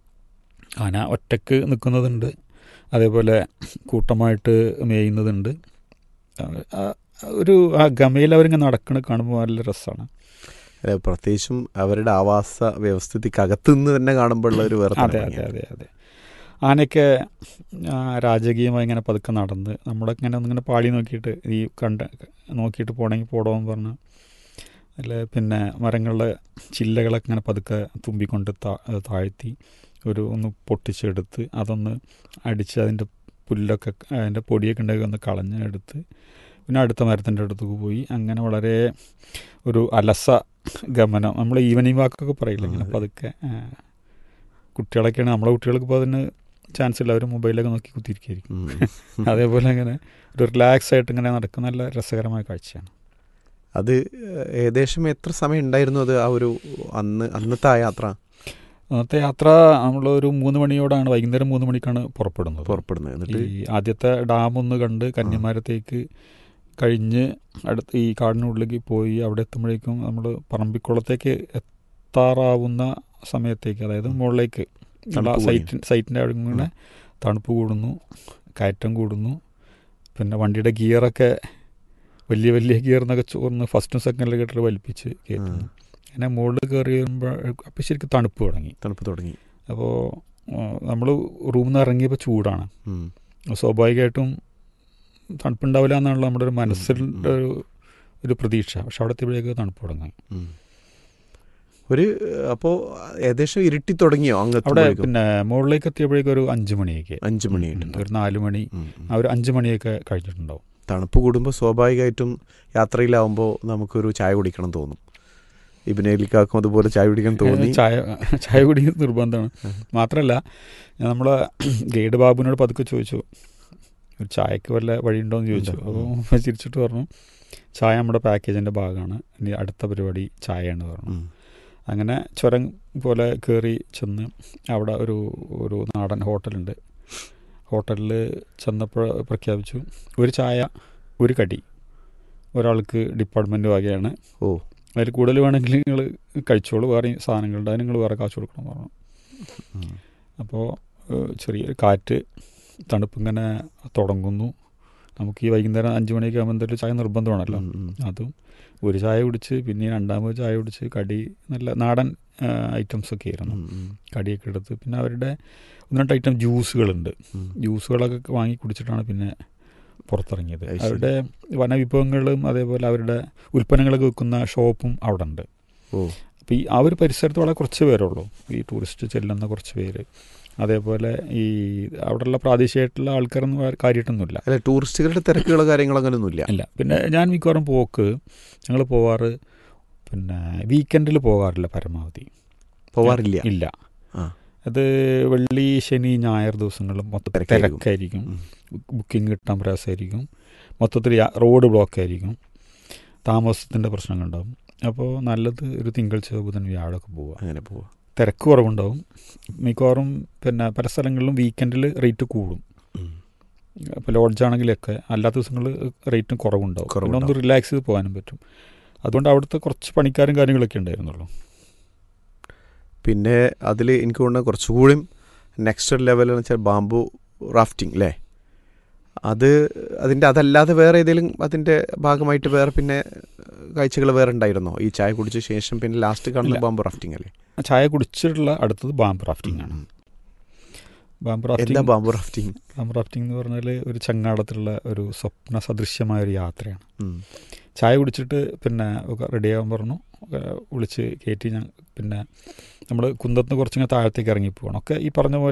ആന ഒറ്റക്ക് നിൽക്കുന്നതുണ്ട് അതേപോലെ കൂട്ടമായിട്ട് മേയുന്നതുണ്ട് ആ, ആ, ഒരു ആ ഗമയിൽ അവരിങ്ങനെ നടക്കണ കാണുമ്പോൾ നല്ല രസമാണ് അല്ല, പ്രത്യേകിച്ചും അവരുടെ ആവാസ വ്യവസ്ഥിതിക്കകത്ത് നിന്ന് തന്നെ കാണുമ്പോഴുള്ള ഒരു വേറെ അതെ അതെ അതെ അതെ ആനയൊക്കെ ആ, രാജകീയമായി ഇങ്ങനെ പതുക്കെ നടന്ന് നമ്മുടെ ഇങ്ങനെ ഒന്നിങ്ങനെ പാളി നോക്കിയിട്ട് ഈ കണ്ട നോക്കിയിട്ട് പോണെങ്കിൽ പോടോന്ന് പറഞ്ഞ് അല്ല പിന്നെ മരങ്ങളുടെ ചില്ലകളൊക്കെ ഇങ്ങനെ പതുക്കെ തുമ്പിക്കൊണ്ട് താ- താഴ്ത്തി ഒരു ഒന്ന് പൊട്ടിച്ചെടുത്ത് അതൊന്ന് അടിച്ച് അതിൻ്റെ പുല്ലൊക്കെ അതിൻ്റെ പൊടിയൊക്കെ ഉണ്ടെങ്കിൽ ഒന്ന് കളഞ്ഞ് എടുത്ത് പിന്നെ അടുത്ത മരത്തിൻ്റെ അടുത്തേക്ക് പോയി അങ്ങനെ വളരെ ഒരു അലസ ഗമനം നമ്മൾ ഈവനിങ് വാക്കൊക്കെ പറയില്ല ഇങ്ങനെ അതെ. പതുക്കെ ആ, കുട്ടികളൊക്കെയാണ് നമ്മളെ കുട്ടികൾക്ക് ഇപ്പോൾ അതിന് ചാൻസ് ഇല്ല അവർ മൊബൈലൊക്കെ നോക്കി കുത്തിയിരിക്കുകയായിരിക്കും ഉം. അതേപോലെ ഇങ്ങനെ ഒരു റിലാക്സ് ആയിട്ട് ഇങ്ങനെ നടക്കുന്ന നല്ല രസകരമായ കാഴ്ചയാണ് അത് ഏകദേശം എത്ര സമയം ഉണ്ടായിരുന്നു അത് ആ ഒരു അന്ന് അന്നത്തെ ആ യാത്ര അന്നത്തെ യാത്ര നമ്മൾ ഒരു മൂന്ന് മണിയോടാണ് വൈകുന്നേരം മൂന്ന് മണിക്കാണ് പുറപ്പെടുന്നത് പുറപ്പെടുന്നത് എന്നിട്ട് ഈ ആദ്യത്തെ ഡാം ഒന്ന് കണ്ട് കന്യാമാരത്തേക്ക് കഴിഞ്ഞ് അടുത്ത് ഈ കാടിനുള്ളിലേക്ക് പോയി അവിടെ എത്തുമ്പോഴേക്കും നമ്മൾ പറമ്പിക്കുളത്തേക്ക് എത്താറാവുന്ന സമയത്തേക്ക് അതായത് മുകളിലേക്ക് ഉള്ള തണുപ്പ് സൈറ്റ് സൈറ്റിൻ്റെ അവിടെ ഇങ്ങനെ തണുപ്പ് കൂടുന്നു കയറ്റം കൂടുന്നു പിന്നെ വണ്ടിയുടെ ഗിയറൊക്കെ വലിയ വലിയ ഗിയർ എന്നൊക്കെ ചോർന്ന് ഫസ്റ്റും സെക്കൻഡിലും കേട്ടിട്ട് വലിപ്പിച്ച് കയറ്റുന്നു ഉം. അങ്ങനെ മുകളിൽ കയറി വരുമ്പോൾ അപ്പോൾ ശരിക്കും തണുപ്പ് തുടങ്ങി തണുപ്പ് തുടങ്ങി അപ്പോൾ നമ്മൾ റൂമിൽ നിന്ന് ഇറങ്ങിയപ്പോൾ ചൂടാണ് ഉം. സ്വാഭാവികമായിട്ടും തണുപ്പുണ്ടാവില്ല എന്നാണല്ലോ നമ്മുടെ ഒരു മനസ്സിൻ്റെ ഒരു ഒരു പ്രതീക്ഷ പക്ഷെ അവിടെ എത്തിയപ്പോഴേക്ക് തണുപ്പ് തുടങ്ങി ഉം. ഒരു അപ്പോൾ ഏകദേശം ഇരുട്ടി തുടങ്ങിയോ അങ്ങ് അവിടെ എത്തുമ്പോഴേക്കും? പിന്നെ മുകളിലേക്ക് എത്തിയപ്പോഴേക്കും ഒരു അഞ്ച് മണിയൊക്കെ അഞ്ച് മണിയായിട്ടുണ്ട് ഒരു നാല് മണി ഉം, ഉം. ആ ഒരു അഞ്ച് മണിയൊക്കെ കഴിഞ്ഞിട്ടുണ്ടാവും തണുപ്പ് കൂടുമ്പോൾ സ്വാഭാവികമായിട്ടും യാത്രയിലാവുമ്പോൾ നമുക്കൊരു ചായ കുടിക്കണം തോന്നും ഇബിനേലിക്കാക്കും അതുപോലെ ചായ കുടിക്കാൻ തോന്നി ചായ ചായ കുടി നിർബന്ധമാണ് മാത്രമല്ല ഞാൻ നമ്മളെ ഗൈഡ് ബാബുവിനോട് പതുക്കെ ചോദിച്ചു ഒരു ചായക്ക് വല്ല വഴിയുണ്ടോ എന്ന് ചോദിച്ചു ഉണ്ടോ? അപ്പോൾ ചിരിച്ചിട്ട് പറഞ്ഞു ചായ നമ്മുടെ പാക്കേജിൻ്റെ ഭാഗമാണ് ഇനി അടുത്ത പരിപാടി ചായയാണ് പറഞ്ഞു ഉം. അങ്ങനെ ചുരം പോലെ കയറി ചെന്ന് അവിടെ ഒരു ഒരു നാടൻ ഹോട്ടലുണ്ട് ഹോട്ടലിൽ ചെന്നപ്പോൾ പ്രഖ്യാപിച്ചു ഒരു ചായ ഒരു കടി ഒരാൾക്ക് ഡിപ്പാർട്ട്മെൻറ്റ് വകയാണ് ഓ അതിൽ കൂടുതൽ വേണമെങ്കിൽ നിങ്ങൾ കഴിച്ചോളൂ വേറെ സാധനങ്ങളുണ്ട് അതിന് നിങ്ങൾ വേറെ കാശ് കൊടുക്കണം എന്ന് പറഞ്ഞു ഉം. അപ്പോൾ ചെറിയൊരു കാറ്റ് തണുപ്പ് ഇങ്ങനെ തുടങ്ങുന്നു നമുക്ക് ഈ വൈകുന്നേരം അഞ്ച് മണിയൊക്കെ ആകുമ്പോൾ എന്തെങ്കിലും ചായ നിർബന്ധമാണല്ലോ ഉം, ഉം. അതും ഒരു ചായ കുടിച്ച് പിന്നെ രണ്ടാമത് ചായ കുടിച്ച് കടി നല്ല നാടൻ ഐറ്റംസ് ഒക്കെ ആയിരുന്നു ഉം, ഉം. കടിയൊക്കെ എടുത്ത് പിന്നെ അവരുടെ ഒന്ന് രണ്ട് ഐറ്റം ജ്യൂസുകളുണ്ട് ഉം. ജ്യൂസുകളൊക്കെ വാങ്ങി കുടിച്ചിട്ടാണ് പിന്നെ പുറത്തിറങ്ങിയത് അത് ശരി. അവരുടെ വനവിഭവങ്ങളും അതേപോലെ അവരുടെ ഉൽപ്പന്നങ്ങളൊക്കെ വിൽക്കുന്ന ഷോപ്പും അവിടെ ഉണ്ട് ഓ അപ്പോൾ ഈ ആ ഒരു പരിസരത്ത് വളരെ കുറച്ച് പേരുള്ളൂ ഈ ടൂറിസ്റ്റ് ചെല്ലുന്ന കുറച്ച് പേര് അതേപോലെ ഈ അവിടെയുള്ള പ്രാദേശികമായിട്ടുള്ള ആൾക്കാരൊന്നും വേറെ കാര്യമായിട്ടൊന്നുമില്ല അല്ല ടൂറിസ്റ്റുകളുടെ തിരക്കുകളോ കാര്യങ്ങളോ അങ്ങനെയൊന്നുമില്ല ഇല്ല പിന്നെ ഞാൻ മിക്കവാറും പോക്ക് ഞങ്ങൾ പോവാറ് പിന്നെ വീക്കെൻഡിൽ പോകാറില്ല പരമാവധി പോവാറില്ല ഇല്ല ആ. അത് വെള്ളി ശനി ഞായർ ദിവസങ്ങളിലും മൊത്തത്തിൽ തിരക്കായിരിക്കും. തിരക്കായിരിക്കും ഉം. ബുക്കിംഗ് കിട്ടാൻ പ്രയാസമായിരിക്കും മൊത്തത്തിൽ യാ- റോഡ് ബ്ലോക്ക് ആയിരിക്കും താമസത്തിൻ്റെ പ്രശ്നങ്ങളുണ്ടാവും അപ്പോൾ നല്ലത് ഒരു തിങ്കൾ ചൊവ്വ ബുധൻ വ്യാഴമൊക്കെ പോവുക അങ്ങനെ പോവാ തിരക്ക് കുറവുണ്ടാവും മിക്കവാറും പിന്നെ പല സ്ഥലങ്ങളിലും വീക്കെൻഡിൽ റേറ്റ് കൂടും ഉം. ഇപ്പോൾ ലോഡ്ജാണെങ്കിലൊക്കെ അല്ലാത്ത ദിവസങ്ങളിൽ റേറ്റും കുറവുണ്ടാവും പിന്നെ ഒന്ന് കുറവുണ്ടാവും. റിലാക്സ് ചെയ്ത് പോകാനും പറ്റും അതുകൊണ്ട് അവിടുത്തെ കുറച്ച് പണിക്കാരും കാര്യങ്ങളൊക്കെ ഉണ്ടായിരുന്നുള്ളൂ പിന്നെ അതിൽ എനിക്ക് തോന്നുന്നത് കുറച്ചുകൂടി നെക്സ്റ്റ് ലെവൽ എന്ന് വെച്ചാൽ ബാംബു റാഫ്റ്റിംഗ് അല്ലേ അത് അതിൻ്റെ അതല്ലാതെ വേറെ ഏതെങ്കിലും അതിൻ്റെ ഭാഗമായിട്ട് വേറെ പിന്നെ കാഴ്ചകൾ വേറെ ഉണ്ടായിരുന്നോ ഈ ചായ കുടിച്ച ശേഷം പിന്നെ ലാസ്റ്റ് കാണുന്ന ഇല്ല. ബാമ്പ് റാഫ്റ്റിംഗ് അല്ലേ ചായ കുടിച്ചിട്ടുള്ള അടുത്തത് ബാമ്പ് റാഫ്റ്റിംഗ് ആണ് ബാമ്പ് എന്താ റാഫ്റ്റിംഗ് ബാമ്പ് റാഫ്റ്റിംഗ് ബാമ്പ് റാഫ്റ്റിംഗ് എന്ന് പറഞ്ഞാൽ ഒരു ചങ്ങാടത്തിലുള്ള ഒരു സ്വപ്ന സദൃശ്യമായ ഒരു യാത്രയാണ് ഉം. ചായ കുടിച്ചിട്ട് പിന്നെ റെഡിയാകാൻ പറഞ്ഞു ഏഹ് വിളിച്ച് കയറ്റി ഞാൻ പിന്നെ നമ്മൾ കുന്തത്തിന് കുറച്ചിങ്ങനെ താഴത്തേക്ക് ഇറങ്ങി പോകണം ഒക്കെ ഈ പറഞ്ഞ പോലെ